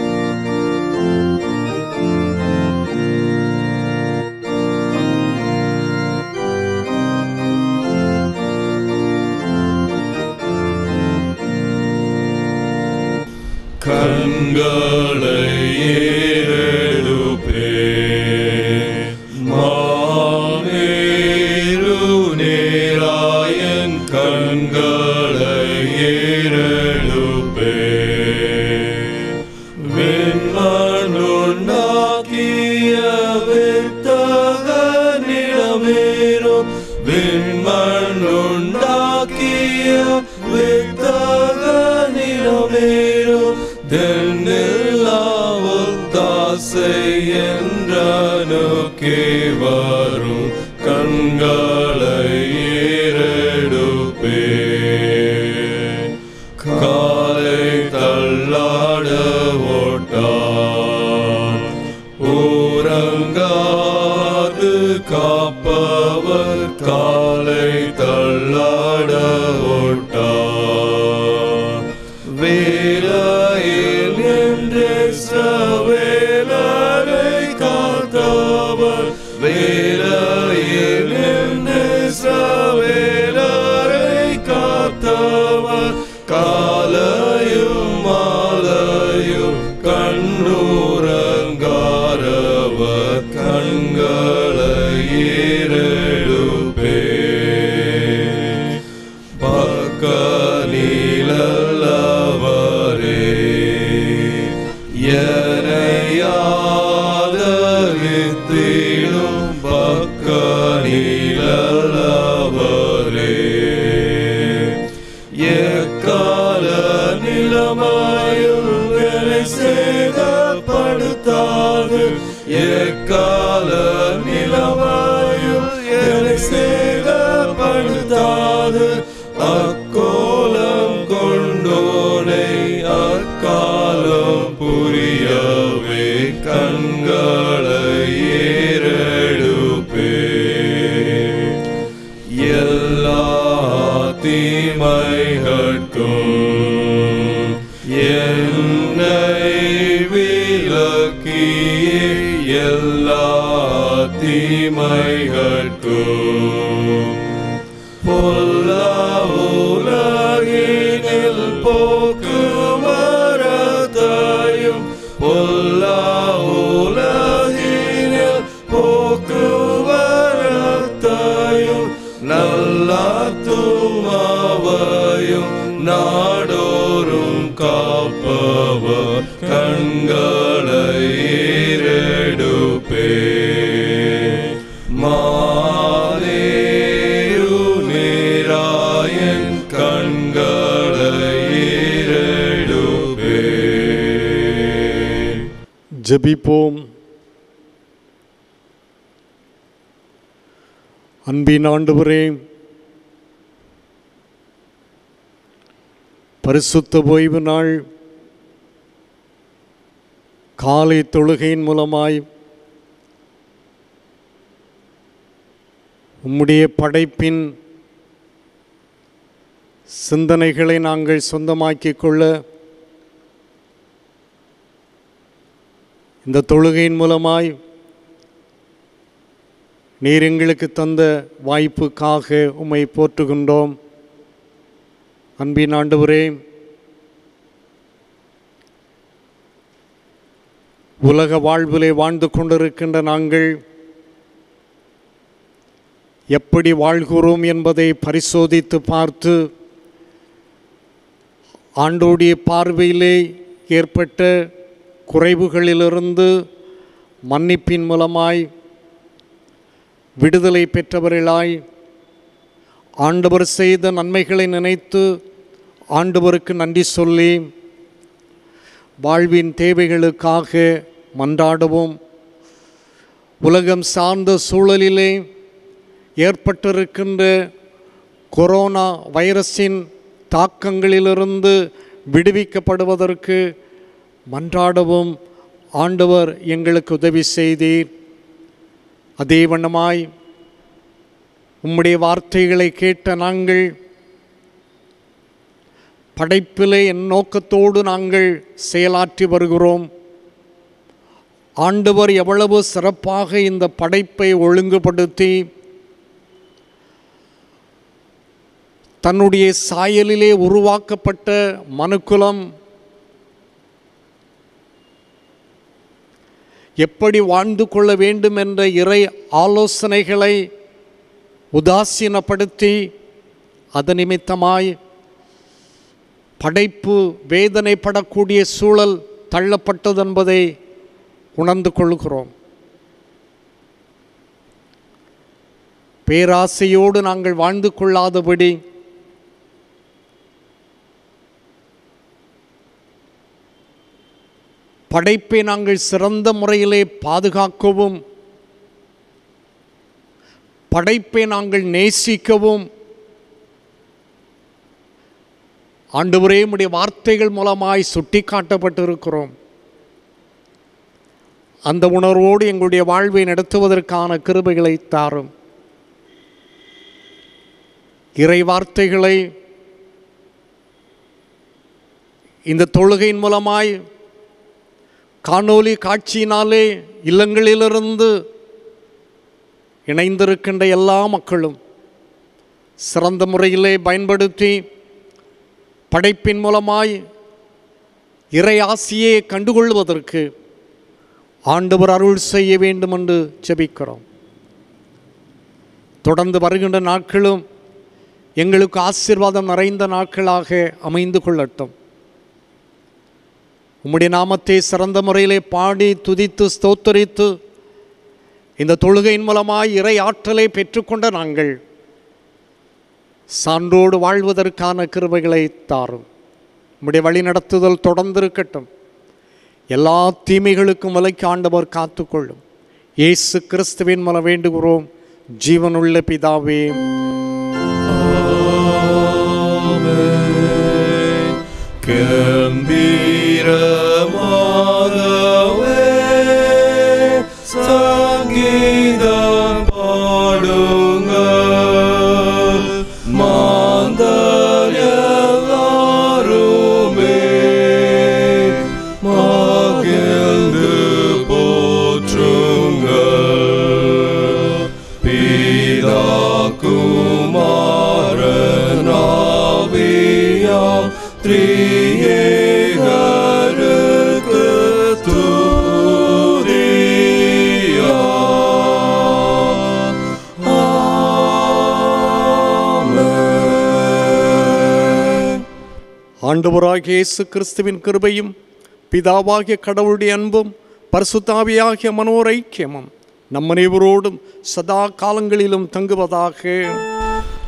கண்களை ஏறெடுப்பே மாமேரு நேராயன் கண்களை ஏறெடுப்பே வெண்மண்ணுண்டாக்கிய வித்தகனிடமேறும் வெண்மண்ணுண்டாக்கிய வித்தகனிடமேறும் தென்னில்லா ஒத்தாசை என்றனுக்கே வரும் கண்களை ஏறெடுப்பே காலை தள்ளாட ஓட்டான் ஊரங்காது காப்பவர் காலை தள்ளாட ஓட்டான் வேலையில் நின்று வேலரை காத்தவர் வேலையில் நின்று வேலரை காத்தவர் காலையும் மாலையும் கண்ணூரங்காரவர் கண்களை ஏறெடுப்பே பக்க நீலல்லவரே எனையாதரித்திடும் பக்க நீலல்லவரே எக்கால நிலமாயும் என்னை சேதப்படுத்தாது எக்கால நிலமாயும் என்னை சேதப்படுத்தாது அக்கோலம் கொண்டோனை அக்காலம் புரியவே கண்களை ஏறெடுப்பே எல்லா தீமைகட்கும் என்னை விலக்கியே எல்லா தீமைகட்கும் பொல்லா உலகினில் போக்குவரத்தையும் பொல்லா உலகினில் போக்குவரத்தையும் நல்லா துமாவையும் நாடோறும் காப்பவர் கண்களை ஏறெடுப்பே மாலேரு நேராயன் கண்களை ஏறெடுப்பே ஜெபிப்போம் அன்பின் ஆண்டவரே பரிசுத்த ஓய்வு நாள் காலை தொழுகையின் மூலமாய் உம்முடைய படைப்பின் சிந்தனைகளை நாங்கள் சொந்தமாக்கிக் கொள்ள இந்த தொழுகையின் மூலமாய் நீர் எங்களுக்கு தந்த வாய்ப்புக்காக உம்மை போற்றுகின்றோம் அன்பின் ஆண்டவரே உலக வாழ்விலே வாழ்ந்து கொண்டிருக்கின்ற நாங்கள் எப்படி வாழ்கிறோம் என்பதை பரிசோதித்து பார்த்து ஆண்டோடைய பார்வையிலே ஏற்பட்ட குறைவுகளிலிருந்து மன்னிப்பின் மூலமாய் விடுதலை பெற்றவர்களாய் ஆண்டவர் செய்த நன்மைகளை நினைத்து ஆண்டவருக்கு நன்றி சொல்லி வாழ்வின் தேவைகளுக்காக மன்றாடுவோம் உலகம் சார்ந்த சூழலிலே ஏற்பட்டிருக்கின்ற கொரோனா வைரஸின் தாக்கங்களிலிருந்து விடுவிக்கப்படுவதற்கு மன்றாடவும் ஆண்டவர் எங்களுக்கு உதவி செய்தீர் அதே வண்ணமாய் உம்முடைய வார்த்தைகளை கேட்ட நாங்கள் படைப்பிலே என் நோக்கத்தோடு நாங்கள் செயலாற்றி வருகிறோம் ஆண்டவர் எவ்வளவு சிறப்பாக இந்த படைப்பை ஒழுங்குபடுத்தி தன்னுடைய சாயலிலே உருவாக்கப்பட்ட மனுக்குலம் எப்படி வாழ்ந்து கொள்ள வேண்டும் என்ற இறை ஆலோசனைகளை உதாசீனப்படுத்தி அது நிமித்தமாய் படைப்பு வேதனைப்படக்கூடிய சூழல் தள்ளப்பட்டது என்பதை உணர்ந்து கொள்கிறோம் பேராசையோடு நாங்கள் வாழ்ந்து கொள்ளாதபடி படைப்பை நாங்கள் சிறந்த முறையிலே பாதுகாக்கவும் படைப்பை நாங்கள் நேசிக்கவும் ஆண்டவரே உடைய வார்த்தைகள் மூலமாய் சுட்டி காட்டப்பட்டிருக்கிறோம் அந்த உணர்வோடு எங்களுடைய வாழ்வை நடத்துவதற்கான கிருபைகளை தாரும் இறை வார்த்தைகளை இந்த தொழுகையின் மூலமாய் காணொளி காட்சியினாலே இல்லங்களிலிருந்து இணைந்திருக்கின்ற எல்லா மக்களும் சிறந்த முறையிலே பயன்படுத்தி படைப்பின் மூலமாய் இறை ஆசியை கண்டுகொள்வதற்கு ஆண்டவர் அருள் செய்ய வேண்டும் என்று ஜெபிக்கிறோம் தொடர்ந்து வருகின்ற நாட்களும் எங்களுக்கு ஆசீர்வாதம் நிறைந்த நாட்களாக அமைந்து கொள்ளட்டும் உம்முடைய நாமத்தை சிறந்த முறையிலே பாடி துதித்து ஸ்தோத்தரித்து இந்த தொழுகையின் மூலமாய் இறை ஆற்றலை பெற்றுக்கொண்ட நாங்கள் சான்றோடு வாழ்வதற்கான கிருபைகளை தாரும் உம்முடைய வழி நடத்துதல் தொடர்ந்து இருக்கட்டும் எல்லா தீமைகளுக்கும் விலைக்கு ஆண்டவர் காத்துக்கொள்ளும் இயேசு கிறிஸ்துவின் மூலம் வேண்டுகிறோம் ஜீவனுள்ள பிதாவே கம்பீரமாகவே சங்கீதம் பாடுங்கள் மாந்தர் எல்லாருமே மகிழ்ந்து போற்றுங்கள் பிதா குமாரன் ஆவியாம் திரியேகருக்கு துதியா ஆமென் ஆண்டவராகிய இயேசு கிறிஸ்துவின் கிருபையும் பிதாவாகிய கடவுளுடைய அன்பும் பரிசுத்தாவியாகிய மனோரைக்கியமும் நம் அனைவரோடும் சதா காலங்களிலும் தங்குவதாக